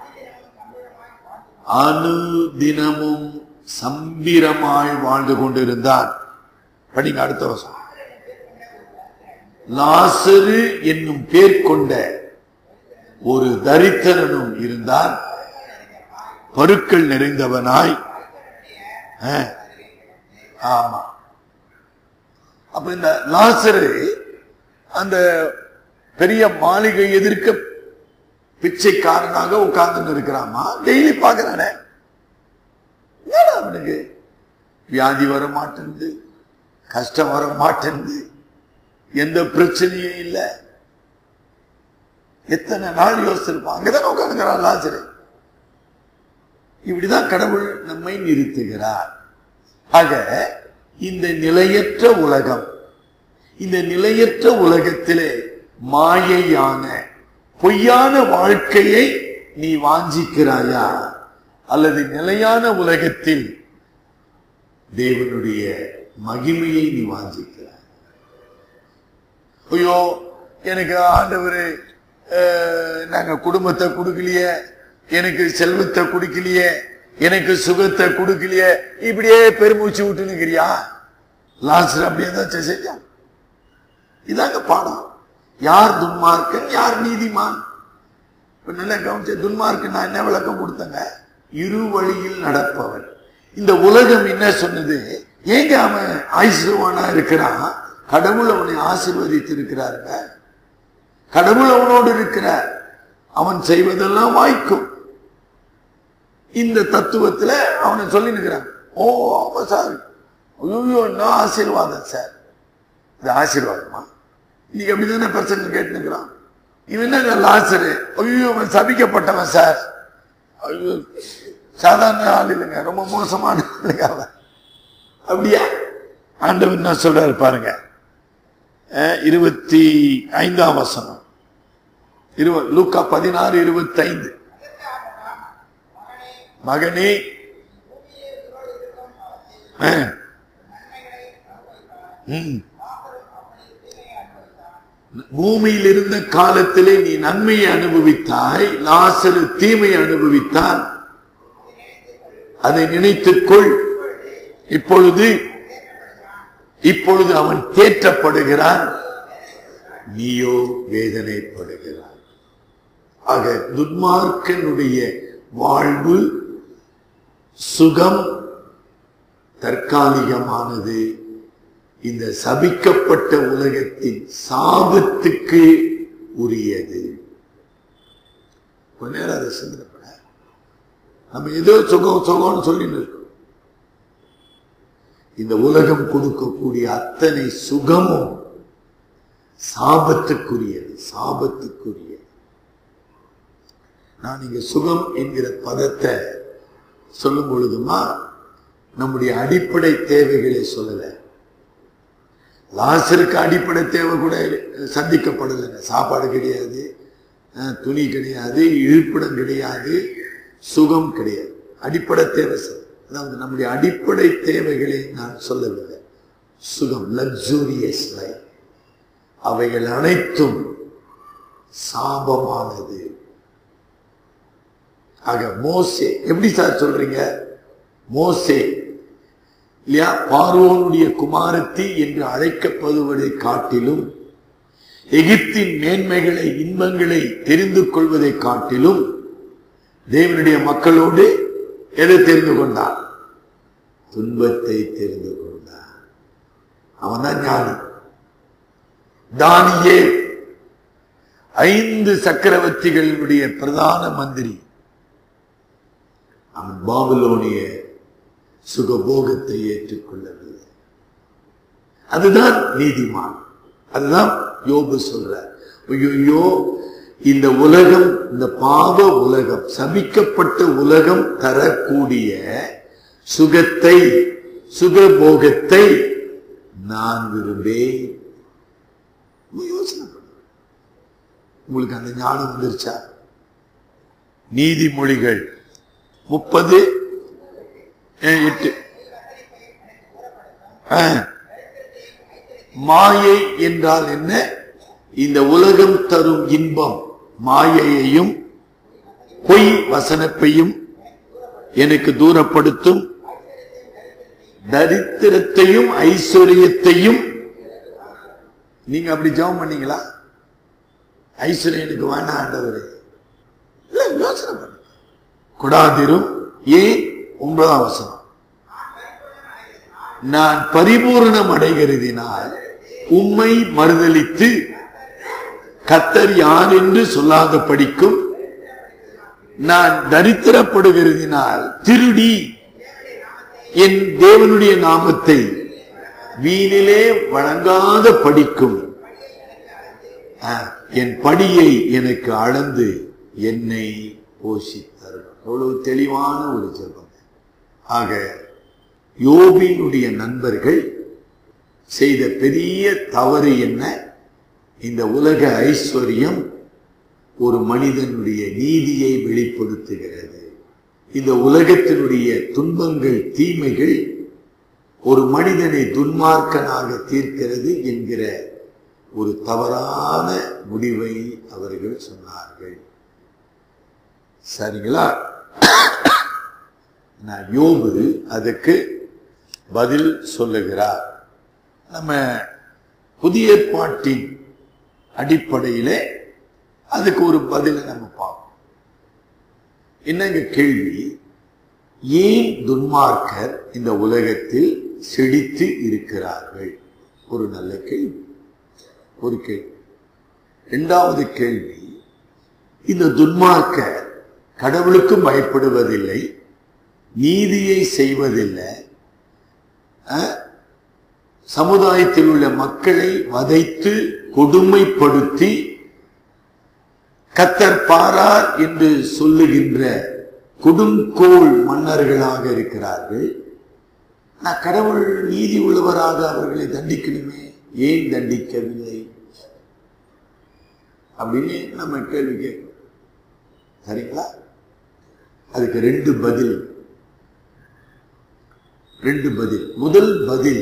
அனுதினமும் சம்பிரமாய் வாழ்ந்து கொண்டிருந்தான் படிங்க அடுத்த வருஷம் லாசரு என்னும் பேர் கொண்ட ஒரு தரித்திரனும் இருந்தான் பருக்கள் நிறைந்தவனாய் ஆ, ஆமா அப்ப இந்த லாசரு அந்த பெரிய மாளிகை எதிர்க்க பிச்சைக்காரனாக உட்கார்ந்து இருக்கிறாமா டெய்லி பாக்குறானே என்னடா அவனுக்கு வியாதி வர மாட்டேங்குது கஷ்டம் வர மாட்டேங்குது எந்த பிரச்சனையும் இல்லை எத்தனை நாள் யோசிச்சிருப்பான் அங்கதானே உட்காந்துக்கிறான் லாசரு இப்படிதான் கடவுள் நம்மை நிறுத்துகிறார் ஆக இந்த நிலையற்ற உலகம் இந்த நிலையற்ற உலகத்திலே மாயையான பொய்யான வாழ்க்கையை நீ வாஞ்சிக்கிறாயா அல்லது நிலையான உலகத்தில் தேவனுடைய மகிமையை நீ வாஞ்சிக்கிறாய் ஐயோ எனக்கு ஆண்டவர் நாங்க குடும்பத்தை கொடுக்கலையே எனக்கு செல்வத்தை கொடுக்கலையே எனக்கு சுகத்தை கொடுக்கலையே இப்படியே பெருமூச்சு விட்டு நிக்கிறியா லாஸ்ட் அப்படியே தான் செஞ்சான் இதாங்க பாடம் யார் துன்மார்க்கன் யார் நீதிமான் இப்ப நல்லா கவனிச்ச துன்மார்க்கன் நான் என்ன விளக்கம் கொடுத்தங்க இரு வழியில் நடப்பவன் இந்த உலகம் என்ன சொன்னது ஏங்க அவன் ஐஸ்வரவானா இருக்கிறான் கடவுள் அவனை ஆசீர்வதித்து இருக்கிறாருங்க கடவுள் அவனோடு இருக்கிறார் அவன் செய்வதெல்லாம் வாய்க்கும் இந்த தத்துவத்துல அவனை சொல்லி நிற்கிறான் ஓ ஆமா சார் ஐயோ என்ன ஆசீர்வாதம் சார் இது ஆசீர்வாதமா இன்னைக்கு அப்படிதானே பிரச்சனை கேட்டு நிற்கிறான் இவன் என்ன லாசரு ஐயோ அவன் சபிக்கப்பட்டவன் சார் ஐயோ சாதாரண ஆள் இல்லைங்க ரொம்ப மோசமான ஆளுங்க அவன் அப்படியா ஆண்டவர் என்ன சொல்றாரு பாருங்க அஹ், இருபத்தி ஐந்தாம் வசனம் இருவ லூக்கா பதினாறு இருபத்தி ஐந்து மகனே அஹ், ம். பூமியில் இருந்த காலத்திலே நீ நன்மையை அனுபவித்தாய் லாசரு தீமையை அனுபவித்தான் அதை நினைத்துக்கொள் இப்பொழுது இப்பொழுது அவன் தேற்றப்படுகிறான் நீயோ வேதனைப்படுகிறான் ஆக துன்மார்க்கனுடைய வாழ்வு சுகம் தற்காலிகமானது இந்த சபிக்கப்பட்ட உலகத்தின் சாபத்துக்கு உரியது கொஞ்ச நேரம் அதை சிந்தனைப்பட நம்ம ஏதோ சுகம் சுகம்னு சொல்லிட்டு இருக்கோம் இந்த உலகம் கொடுக்கக்கூடிய அத்தனை சுகமும் சாபத்துக்குரியது சாபத்துக்குரியது நான் இங்க சுகம் என்கிற பதத்தை சொல்லும் பொழுதுமா நம்முடைய அடிப்படை தேவைகளை சொல்லல லாசருக்கு அடிப்படை தேவை கூட சந்திக்கப்படலைங்க சாப்பாடு கிடையாது அஹ், துணி கிடையாது இருப்பிடம் கிடையாது சுகம் கிடையாது அடிப்படை தேவை சார் அதாவது நம்முடைய அடிப்படை தேவைகளை நான் சொல்லவில்லை சுகம் லக்ஸூரியஸ் லைஃப் அவைகள் அனைத்தும் சாபமானது ஆக மோசே எப்படி சார் சொல்றீங்க மோசே இல்லையா பார்வோனுடைய குமாரத்தி என்று அழைக்கப்படுவதை காட்டிலும் எகிப்தின் மேன்மைகளை இன்பங்களை தெரிந்து கொள்வதை காட்டிலும் தேவனுடைய மக்களோடு எதை தெரிந்து கொண்டான் துன்பத்தை தெரிந்து கொண்டான் அவன் தான் ஞானி தானியே ஐந்து சக்கரவர்த்திகளுடைய பிரதான மந்திரி அவன் பாபிலோனிய சுகபோகத்தை ஏற்றுக்கொள்ளவில்லை அதுதான் நீதிமான் அதுதான் யோபு சொல்ற ஐயோ இந்த உலகம் இந்த பாவ உலகம் சபிக்கப்பட்ட உலகம் தரக்கூடிய சுகத்தை சுகபோகத்தை நான் விரும்பேன் யோசனை பண்ணுங்க. உங்களுக்கு அந்த ஞானம் வந்துருச்சா நீதிமொழிகள் முப்பது அஹ், எட்டு அஹ். மாயை என்றால் என்ன இந்த உலகம் தரும் இன்பம் மாயையையும் பொய் வசனப்பையும் எனக்கு தூரப்படுத்தும் தரித்திரத்தையும் ஐஸ்வர்யத்தையும் நீங்க அப்படி ஜெபம் பண்ணீங்களா ஐஸ்வர்யம் எனக்கு வேணாம் ஆண்டவரே இல்ல யோசனை பண்ணு கொடாதிரும் ஏன் ஒன்பதாம் வசனம் நான் பரிபூரணம் அடைகிறதினால் உம்மை மறுதலித்து கத்தர் யார் என்று சொல்லாத படிக்கும் நான் தரித்திரப்படுகிறதினால் திருடி என் தேவனுடைய நாமத்தை வீணிலே வழங்காத படிக்கும் ஆ, என் படியை எனக்கு அளந்து என்னை போஷித்தருளும் எவ்வளவு தெளிவான ஒரு ஜெபம் ஆக யோபினுடைய நண்பர்கள் செய்த பெரிய தவறு என்ன இந்த உலக ஐஸ்வர்யம் ஒரு மனிதனுடைய நீதியை வெளிப்படுத்துகிறது இந்த உலகத்தினுடைய துன்பங்கள் தீமைகள் ஒரு மனிதனை துன்மார்க்கனாக தீர்க்கிறது என்கிற ஒரு தவறான முடிவை அவர்கள் சொன்னார்கள் சரிங்களா நான் யோபு அதுக்கு பதில் சொல்லுகிறார் நம்ம புதிய பாட்டின் அடிப்படையிலே அதுக்கு ஒரு பதிலை நம்ம பார்ப்போம் என்னங்க கேள்வி ஏன் துன்மார்க்கர் இந்த உலகத்தில் செழித்து இருக்கிறார்கள் ஒரு நல்ல கேள்வி ஒரு கேள்வி இரண்டாவது கேள்வி இந்த துன்மார்க்கர் கடவுளுக்கும் பயப்படுவதில்லை நீதியை செய்வதில்லை அஹ், சமுதாயத்தில் உள்ள மக்களை வதைத்து கொடுமைப்படுத்தி கத்தர் பாரார் என்று சொல்லுகின்ற கொடுங்கோல் மன்னர்களாக இருக்கிறார்கள் நான் கடவுள் நீதி உள்ளவராக அவர்களை தண்டிக்கணுமே ஏன் தண்டிக்கவில்லை அப்படின்னு நம்ம கேள்வி கேட்கிறோம் சரிங்களா அதுக்கு ரெண்டு பதில் ரெண்டு பதில் முதல் பதில்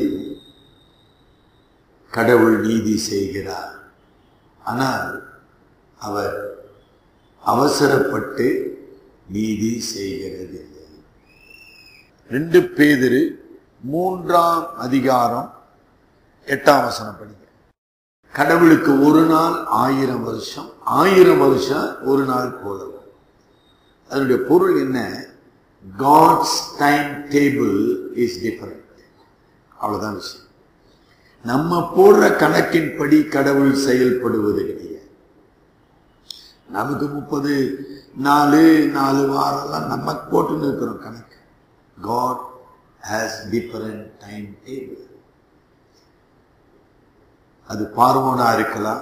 கடவுள் நீதி செய்கிறார் ஆனால் அவர் அவசரப்பட்டு நீதி செய்கிறதில்லை ரெண்டு பேதிரு மூன்றாம் அதிகாரம் எட்டாம் வசனம் படிங்க கடவுளுக்கு ஒரு நாள் ஆயிரம் வருஷம் ஆயிரம் வருஷம் ஒரு நாள் போலவும் அதனுடைய பொருள் என்ன God's time table is different அவ்வளவுதான் விஷயம் நம்ம போடுற கணக்கின்படி கடவுள் செயல்படுவது கிடையாது நமக்கு முப்பது நாலு நாலு வாரம்லாம் நம்ம போட்டுன்னு இருக்கிறோம் கணக்கு God has different time table அது பார்வோனா இருக்கலாம்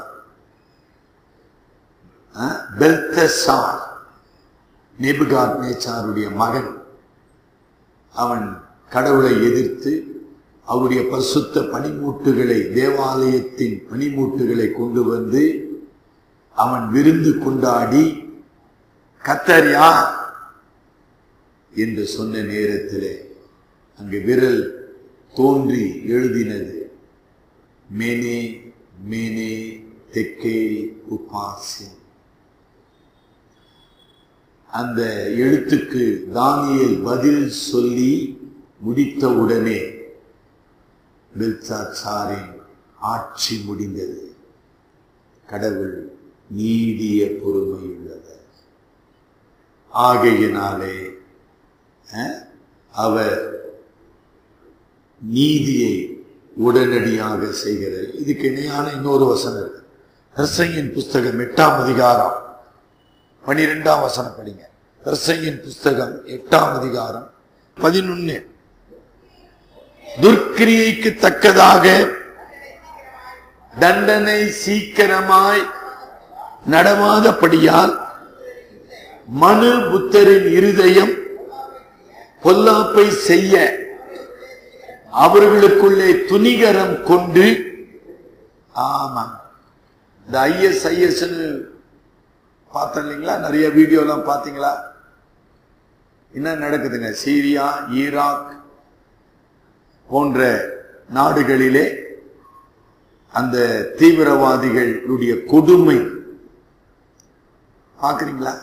பெல்தசார் நெபுகாத் நேச்சாருடைய மகன் அவன் கடவுளை எதிர்த்து அவருடைய பரிசுத்த பனிமூட்டுகளை தேவாலயத்தின் பனிமூட்டுகளை கொண்டு வந்து அவன் விருந்து கொண்டாடி கத்தர் யார் என்று சொன்ன நேரத்திலே அங்கு விரல் தோன்றி எழுதினது மேனே மேனே தெக்கே உபாசி அந்த எழுத்துக்கு தானியேல் பதில் சொல்லி முடித்தவுடனே பெல்சாத்சாரின் ஆட்சி முடிந்தது கடவுள் நீடிய பொறுமையுள்ளவர் ஆகையினாலே அஹ், அவர் நீதியை உடனடியாக செய்கிறார் இதுக்கு இணையான இன்னொரு வசனம் இருக்கு ஹர்சையின் புஸ்தகம் எட்டாம் அதிகாரம் பனிரெண்டாம் வசனம் படிங்க ஹர்சையின் புஸ்தகம் எட்டாம் அதிகாரம் பதினொன்னு துர்க்கிரியைக்கு தக்கதாக தண்டனை சீக்கிரமாய் நடவாதபடியால் மனு புத்தரின் இருதயம் பொல்லாப்பை செய்ய அவர்களுக்குள்ளே துணிகரம் கொண்டு ஆமா இந்த ஐஎஸ் ஐஎஸ் பார்த்தோம் இல்லைங்களா நிறைய வீடியோலாம் பார்த்தீங்களா என்ன நடக்குதுங்க சீரியா ஈராக் போன்ற நாடுகளிலே அந்த தீவிரவாதிகளுடைய கொடுமை பார்க்குறீங்களா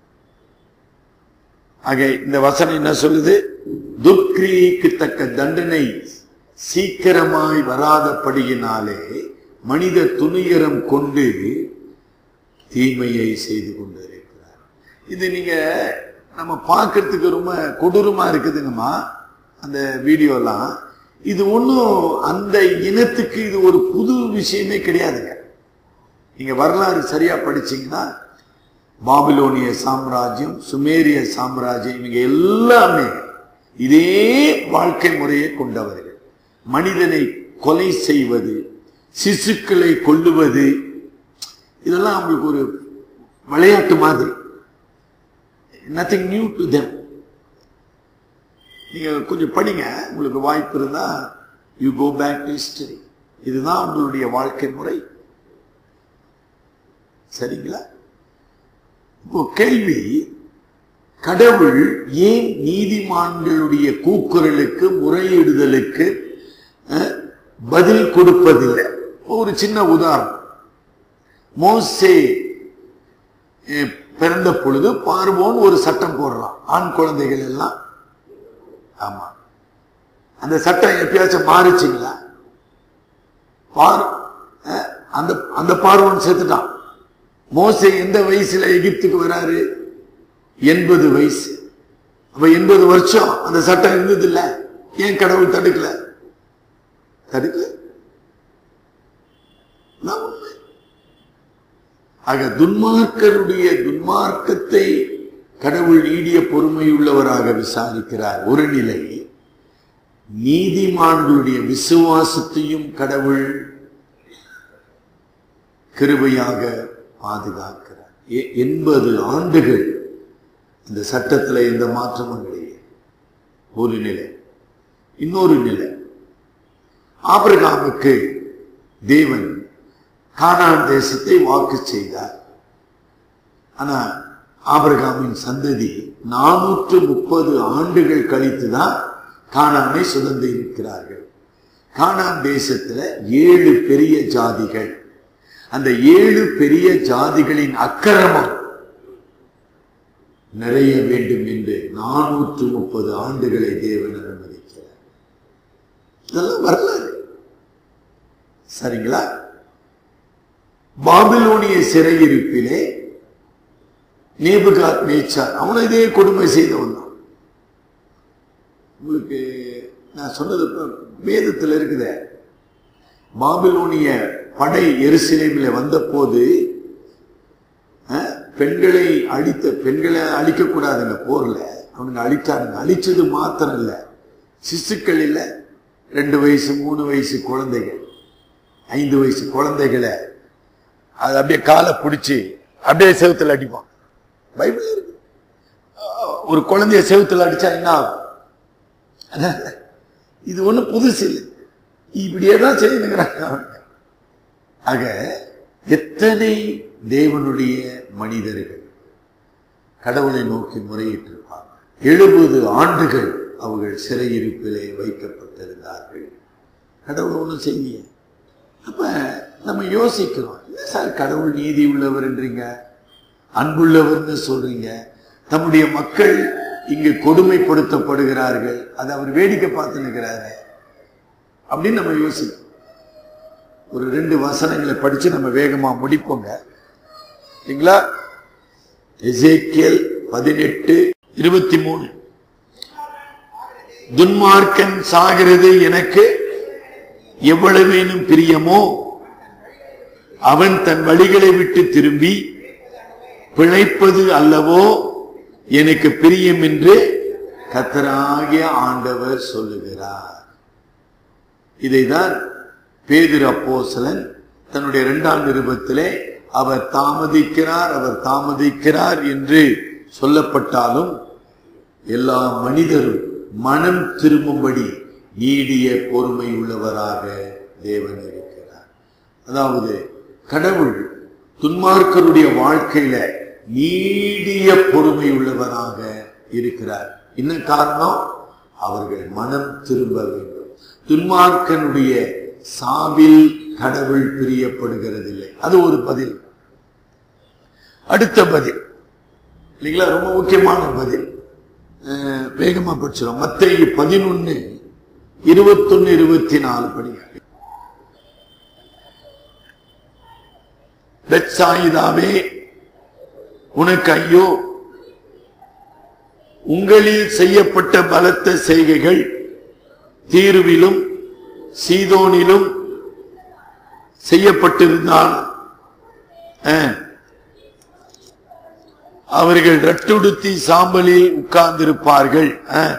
ஆக இந்த வசனம் என்ன சொல்லுது துர்க்கிரியைக்கு தக்க தண்டனை சீக்கிரமாய் வராதபடியினாலே மனித துணிகரம் கொண்டு தீமையை செய்து கொண்டிருக்கிறார் இது நீங்க நம்ம பார்க்கறதுக்கு ரொம்ப கொடூரமா இருக்குதுங்கம்மா அந்த வீடியோலாம் இது ஒன்றும் அந்த இனத்துக்கு இது ஒரு புது விஷயமே கிடையாதுங்க நீங்க வரலாறு சரியா படிச்சீங்கன்னா பாபிலோனிய சாம்ராஜ்யம் சுமேரிய சாம்ராஜ்யம் இவங்க எல்லாமே இதே வாழ்க்கை முறையை கொண்டவர்கள் மனிதனை கொலை செய்வது சிசுக்களை கொல்லுவது இதெல்லாம் அவங்களுக்கு ஒரு விளையாட்டு மாதிரி நத்திங் நியூ டு தெம் நீங்க கொஞ்சம் படிங்க உங்களுக்கு வாய்ப்பு இருந்தா you go back to history இதுதான் உங்களுடைய வாழ்க்கை முறை சரிங்களா இப்போ கேள்வி கடவுள் ஏன் நீதிமான்களுடைய கூக்குரலுக்கு முறையிடுதலுக்கு அஹ், பதில் கொடுப்பதில்லை ஒரு சின்ன உதாரணம் மோசே அஹ், பிறந்த பொழுது பார்வோன் ஒரு சட்டம் போடுறான் ஆண் குழந்தைகள் எல்லாம் ஆமா அந்த சட்டம் எப்பயாச்சும் மாறுச்சுங்களா பார் அஹ், அந்த அந்த பார்வோன் செத்துட்டான் மோசே எந்த வயசுல எகிப்துக்கு வராரு எண்பது வயசு அப்ப எண்பது வருஷம் அந்த சட்டம் இருந்தது இல்ல ஏன் கடவுள் தடுக்கல தடுக்கல நான் உண்மை. ஆக துன்மார்க்கருடைய துன்மார்க்கத்தை கடவுள் நீடிய பொறுமையுள்ளவராக விசாரிக்கிறார் ஒரு நிலை நீதிமான்களுடைய விசுவாசத்தையும் கடவுள் கிருபையாக பாதுகாக்கிறார் எ- எண்பது ஆண்டுகள் இந்த சட்டத்துல எந்த மாற்றமும் கிடையாது ஒரு நிலை இன்னொரு நிலை ஆபிரகாமுக்கு தேவன் கானான் தேசத்தை வாக்கு செய்தார் ஆனா ஆபிரகாமின் சந்ததி நானூற்று முப்பது ஆண்டுகள் கழித்துதான் கானானை சுதந்திரிக்கிறார்கள் கானான் தேசத்துல ஏழு பெரிய ஜாதிகள் அந்த ஏழு பெரிய ஜாதிகளின் அக்கிரமம் நிறைய வேண்டும் என்று நானூற்று முப்பது ஆண்டுகளை தேவன் அனுமதிக்கிறார் இதெல்லாம் வரலாறு சரிங்களா பாபிலோனிய சிறையிருப்பிலே நேபுகாத் நேச்சார் அவனை இதே கொடுமை செய்தவன் தான் உங்களுக்கு நான் சொன்னது இப்ப வேதத்தில் இருக்குதே பாபிலோனிய படை எருசலேமில் வந்தபோது அஹ், பெண்களை அழித்த பெண்களை அழிக்கக்கூடாதுங்க போர்ல அவனுங்க அழிச்சானுங்க அழிச்சது மாத்திரம் இல்ல சிசுக்கள் இல்ல ரெண்டு வயசு மூணு வயசு குழந்தைகள் ஐந்து வயசு குழந்தைகளை அது அப்படியே காலை பிடிச்சி அப்படியே செவுத்துல அடிப்பான் பைபிள் இருக்கு அஹ், ஒரு குழந்தைய செவுத்துல அடிச்சா என்ன ஆகும் அதான் இது ஒண்ணும் புதுசு இல்லை இப்படியே தான் செய்யணுங்கிறாங்க அவங்க. ஆக எத்தனை தேவனுடைய மனிதர்கள் கடவுளை நோக்கி முறையிட்டிருப்பாங்க எழுபது ஆண்டுகள் அவர்கள் சிறையிருப்பிலே வைக்கப்பட்டிருந்தார்கள் கடவுள் ஒன்றும் செய்ய அப்ப நம்ம யோசிக்கிறோம் என்ன சார் கடவுள் நீதி உள்ளவர்ன்றீங்க அன்புள்ளவர்னு சொல்றீங்க நம்முடைய மக்கள் இங்கு கொடுமைப்படுத்தப்படுகிறார்கள் அதை அவர் வேடிக்கை பார்த்து நிற்கிறாரு அப்படின்னு நம்ம யோசிக்கிறோம் ஒரு ரெண்டு வசனங்களை படிச்சு நம்ம வேகமா முடிப்போங்க சரிங்களா எசேக்கியல் பதினெட்டு இருபத்தி மூணு துன்மார்க்கன் சாகிறது எனக்கு எவ்வளவேனும் பிரியமோ அவன் தன் வழிகளை விட்டு திரும்பி பிழைப்பது அல்லவோ எனக்கு பிரியம் என்று கத்தராகிய ஆண்டவர் சொல்லுகிறார் இதைதான் பேதிரு அப்போஸ்தலன் தன்னுடைய இரண்டாம் நிருபத்திலே அவர் தாமதிக்கிறார் அவர் தாமதிக்கிறார் என்று சொல்லப்பட்டாலும் எல்லா மனிதரும் மனம் திரும்பும்படி நீடிய பொறுமை உள்ளவராக தேவன் இருக்கிறார் அதாவது கடவுள் துன்மார்க்கருடைய வாழ்க்கையில நீடிய பொறுமை உள்ளவராக இருக்கிறார் என்ன காரணம் அவர்கள் மனம் திரும்ப வேண்டும் துன்மார்க்கனுடைய சாவில் கடவுள் பிரியப்படுகிறதில்லை அது ஒரு பதில் அடுத்த பதில் இல்லைங்களா ரொம்ப முக்கியமான பதில் அஹ், வேகமா படிச்சிடும் மத்திய பதினொன்னு இருபத்தொன்னு இருபத்தி நாலு படிங்க பெத்சாயிதாவே உனக்கு ஐயோ உங்களில் செய்யப்பட்ட பலத்த செய்கைகள் தீருவிலும் சீதோனிலும் செய்யப்பட்டிருந்தால் அஹ், அவர்கள் ரட்டுடுத்தி சாம்பலில் உட்கார்ந்திருப்பார்கள் அஹ்.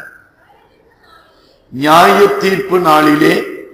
நியாய தீர்ப்பு நாளிலே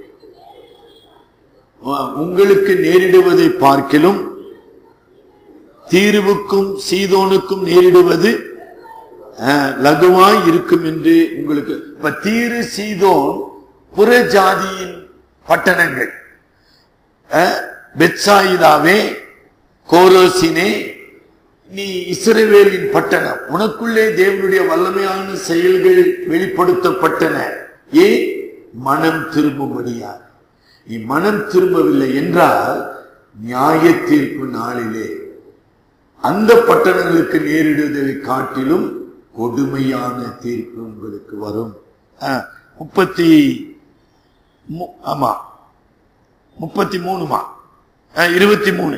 அஹ், உங்களுக்கு நேரிடுவதை பார்க்கிலும் தீர்வுக்கும் சீதோனுக்கும் நேரிடுவது அஹ், லகுவாய் இருக்கும் என்று உங்களுக்கு இப்ப தீரு சீதோன் புற ஜாதியின் பட்டணங்கள் அஹ், பெத்சாயிதாவே கோரோசினே நீ இஸ்ரவேலின் பட்டணம் உனக்குள்ளே தேவனுடைய வல்லமையான செயல்கள் வெளிப்படுத்தப்பட்டன ஏன் மனம் திரும்பும்படியா நீ மனம் திரும்பவில்லை என்றால் நியாய தீர்ப்பு நாளிலே அந்த பட்டணங்களுக்கு நேரிடுவதை காட்டிலும் கொடுமையான தீர்ப்பு உங்களுக்கு வரும் அஹ், முப்பத்தி மு- ஆமா முப்பத்தி மூணுமா அஹ், இருபத்தி மூணு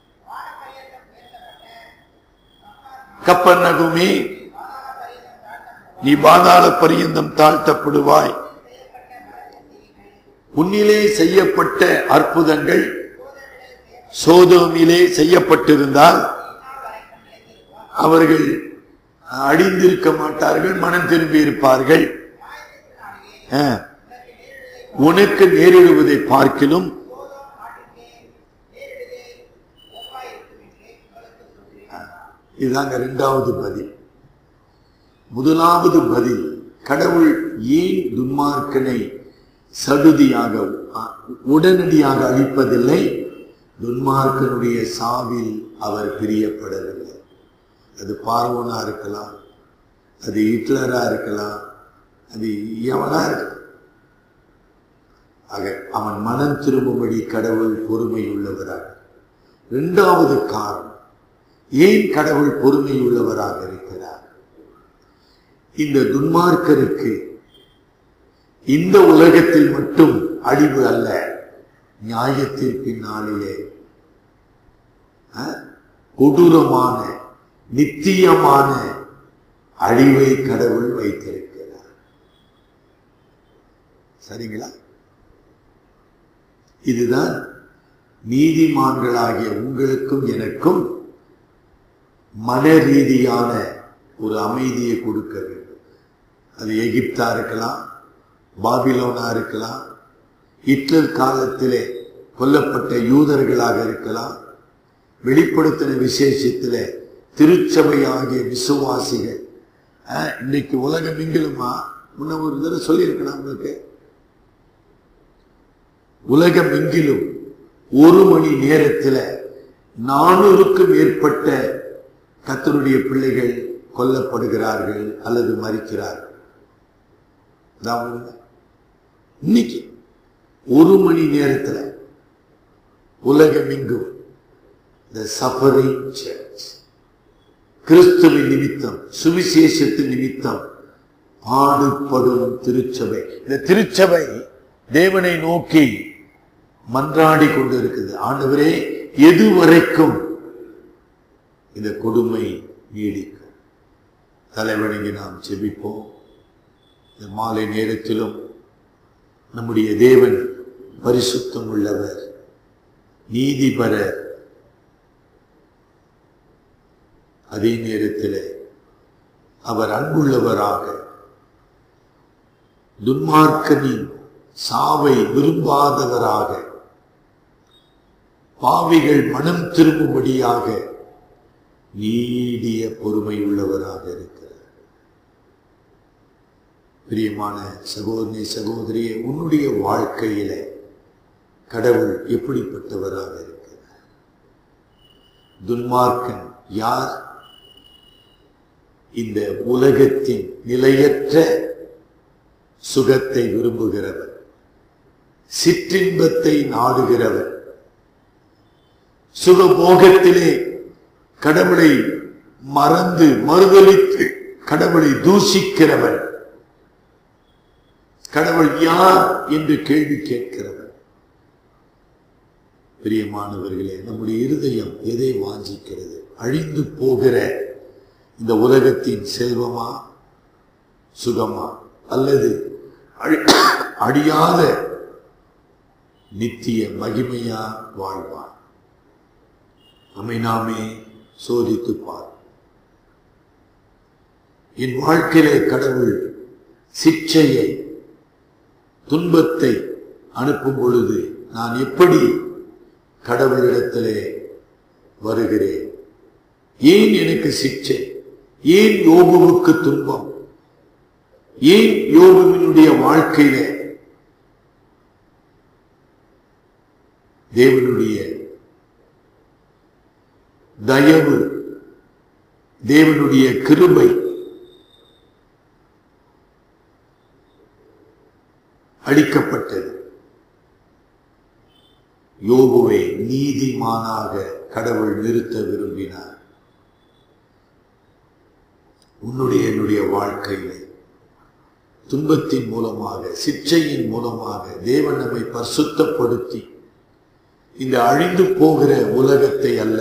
கப்பர் நகுமே நீ பாதாள பரியந்தம் தாழ்த்தப்படுவாய் உன்னிலே செய்யப்பட்ட அற்புதங்கள் சோதோமிலே செய்யப்பட்டிருந்தால் அவர்கள் அடிந்திருக்க மாட்டார்கள் மனம் திரும்பி இருப்பார்கள் ஆ. உனக்கு நேரிடுவதை பார்க்கிலும் இதுதாங்க இரண்டாவது பதில் முதலாவது பதில் கடவுள் ஏன் துன்மார்க்கனை சடுதியாக அ- உடனடியாக அழிப்பதில்லை துன்மார்க்கனுடைய சாவில் அவர் பிரியப்படவில்லை அது பார்வோனா இருக்கலாம் அது ஹிட்லரா இருக்கலாம் அது எவனா இருக்கலாம் ஆக அவன் மனம் திரும்பும்படி கடவுள் பொறுமை உள்ளவராக இரண்டாவது காரணம் ஏன் கடவுள் பொறுமை உள்ளவராக இருக்கிறார் இந்த துன்மார்க்கருக்கு இந்த உலகத்தில் மட்டும் அழிவு அல்ல நியாயத்திற்பின் நாளிலே அஹ், கொடூரமான நித்தியமான அழிவை கடவுள் வைத்திருக்கிறார் சரிங்களா இதுதான் நீதிமான்களாகிய உங்களுக்கும் எனக்கும் மன ரீதியான ஒரு அமைதியை கொடுக்க வேண்டும் அது எகிப்தா இருக்கலாம் பாபிலோனா இருக்கலாம் ஹிட்லர் காலத்திலே கொல்லப்பட்ட யூதர்களாக இருக்கலாம் வெளிப்படுத்தின விசேஷத்திலே திருச்சபையாகிய விசுவாசிகள் அஹ், இன்னைக்கு உலகம் எங்கிலுமா முன்ன ஒரு தடவை சொல்லியிருக்கலாம் உங்களுக்கு உலகம் எங்கிலும் ஒரு மணி நேரத்தில் நானூறுக்கும் மேற்பட்ட கத்தருடைய பிள்ளைகள் கொல்லப்படுகிறார்கள் அல்லது மறிக்கிறார்கள் அதான் உண்மை. இன்னைக்கு ஒரு மணி நேரத்தில் உலகம் எங்கும் the suffering church கிறிஸ்துவின் நிமித்தம் சுவிசேஷத்தின் நிமித்தம் பாடுபடும் திருச்சபை இந்த திருச்சபை தேவனை நோக்கி மன்றாடி கொண்டு இருக்குது ஆண்டவரே எதுவரைக்கும் இந்த கொடுமை நீடிக்கும் தலைவணங்கி நாம் செபிப்போம் இந்த மாலை நேரத்திலும் நம்முடைய தேவன் பரிசுத்தம் உள்ளவர் நீதிபரர் அதே நேரத்தில் அவர் அன்புள்ளவராக துன்மார்க்கனின் சாவை விரும்பாதவராக பாவிகள் மனம் திரும்பும்படியாக நீடிய பொறுமை உள்ளவராக இருக்கிறார் பிரியமான சகோதரி சகோதரியே உன்னுடைய வாழ்க்கையில கடவுள் எப்படிப்பட்டவராக இருக்கிறார் துன்மார்க்கன் யார் இந்த உலகத்தின் நிலையற்ற சுகத்தை விரும்புகிறவர் சிற்றின்பத்தை நாடுகிறவர் சுகபோகத்திலே கடவுளை மறந்து மறுதலித்து கடவுளை தூஷிக்கிறவன் கடவுள் யார் என்று கேள்வி கேட்கிறவன் பிரியமானவர்களே நம்முடைய இருதயம் எதை வாஞ்சிக்கிறது அழிந்து போகிற இந்த உலகத்தின் செல்வமா சுகமா அல்லது அழி- அழியாத நித்திய மகிமையா வாழ்வான் நம்மை நாமே சோதித்து பார் என் வாழ்க்கையிலே கடவுள் சிக்ஷையை துன்பத்தை அனுப்பும் பொழுது நான் எப்படி கடவுளிடத்திலே வருகிறேன் ஏன் எனக்கு சிக்ஷை ஏன் யோபுவுக்கு துன்பம் ஏன் யோபுவினுடைய வாழ்க்கையில தேவனுடைய தயவு தேவனுடைய கிருபை அளிக்கப்பட்டது யோபுவை நீதிமானாக கடவுள் நிறுத்த விரும்பினார் உன்னுடைய என்னுடைய வாழ்க்கையிலே துன்பத்தின் மூலமாக சிற்றையின் மூலமாக தேவன் நம்மை பரிசுத்தப்படுத்தி இந்த அழிந்து போகிற உலகத்தை அல்ல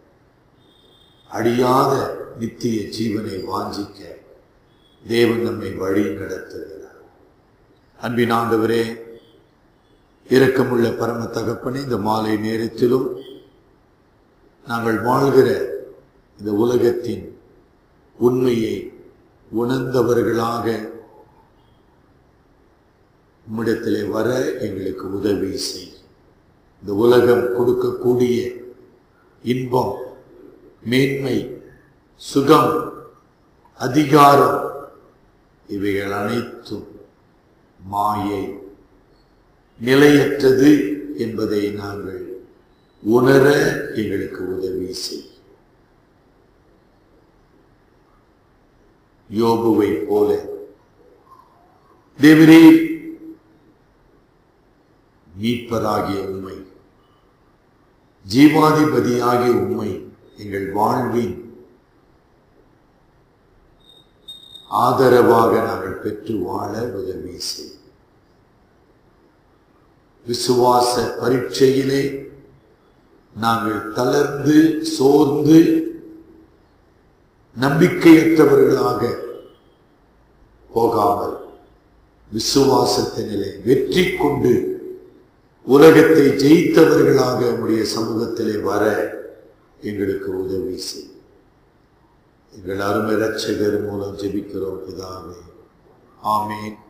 அழியாத நித்திய ஜீவனை வாஞ்சிக்க தேவன் நம்மை வழி நடத்துகிறார் அன்பின் ஆண்டவரே இரக்கமுள்ள பரம தகப்பனே இந்த மாலை நேரத்திலும் நாங்கள் வாழ்கிற இந்த உலகத்தின் உண்மையை உணர்ந்தவர்களாக உம்மிடத்திலே வர எங்களுக்கு உதவி செய் இந்த உலகம் கொடுக்கக்கூடிய இன்பம் மேன்மை சுகம் அதிகாரம் இவைகள் அனைத்தும் மாயை நிலையற்றது என்பதை நாங்கள் உணர எங்களுக்கு உதவி செய் யோபுவை போல தேவரே மீட்பராகிய உண்மை ஜீவாதிபதியாகிய உண்மை எங்கள் வாழ்வின் ஆதரவாக நாங்கள் பெற்று வாழ உதவி செய் விசுவாச பரீட்சையிலே நாங்கள் தளர்ந்து சோர்ந்து நம்பிக்கையற்றவர்களாக போகாமல் விசுவாசத்தினிலே வெற்றி கொண்டு உலகத்தை ஜெயித்தவர்களாக நம்முடைய சமூகத்திலே வர எங்களுக்கு உதவி செய் எங்கள் அருமை ரட்சகர் மூலம் ஜெபிக்கிறோம் பிதாவே ஆமேன்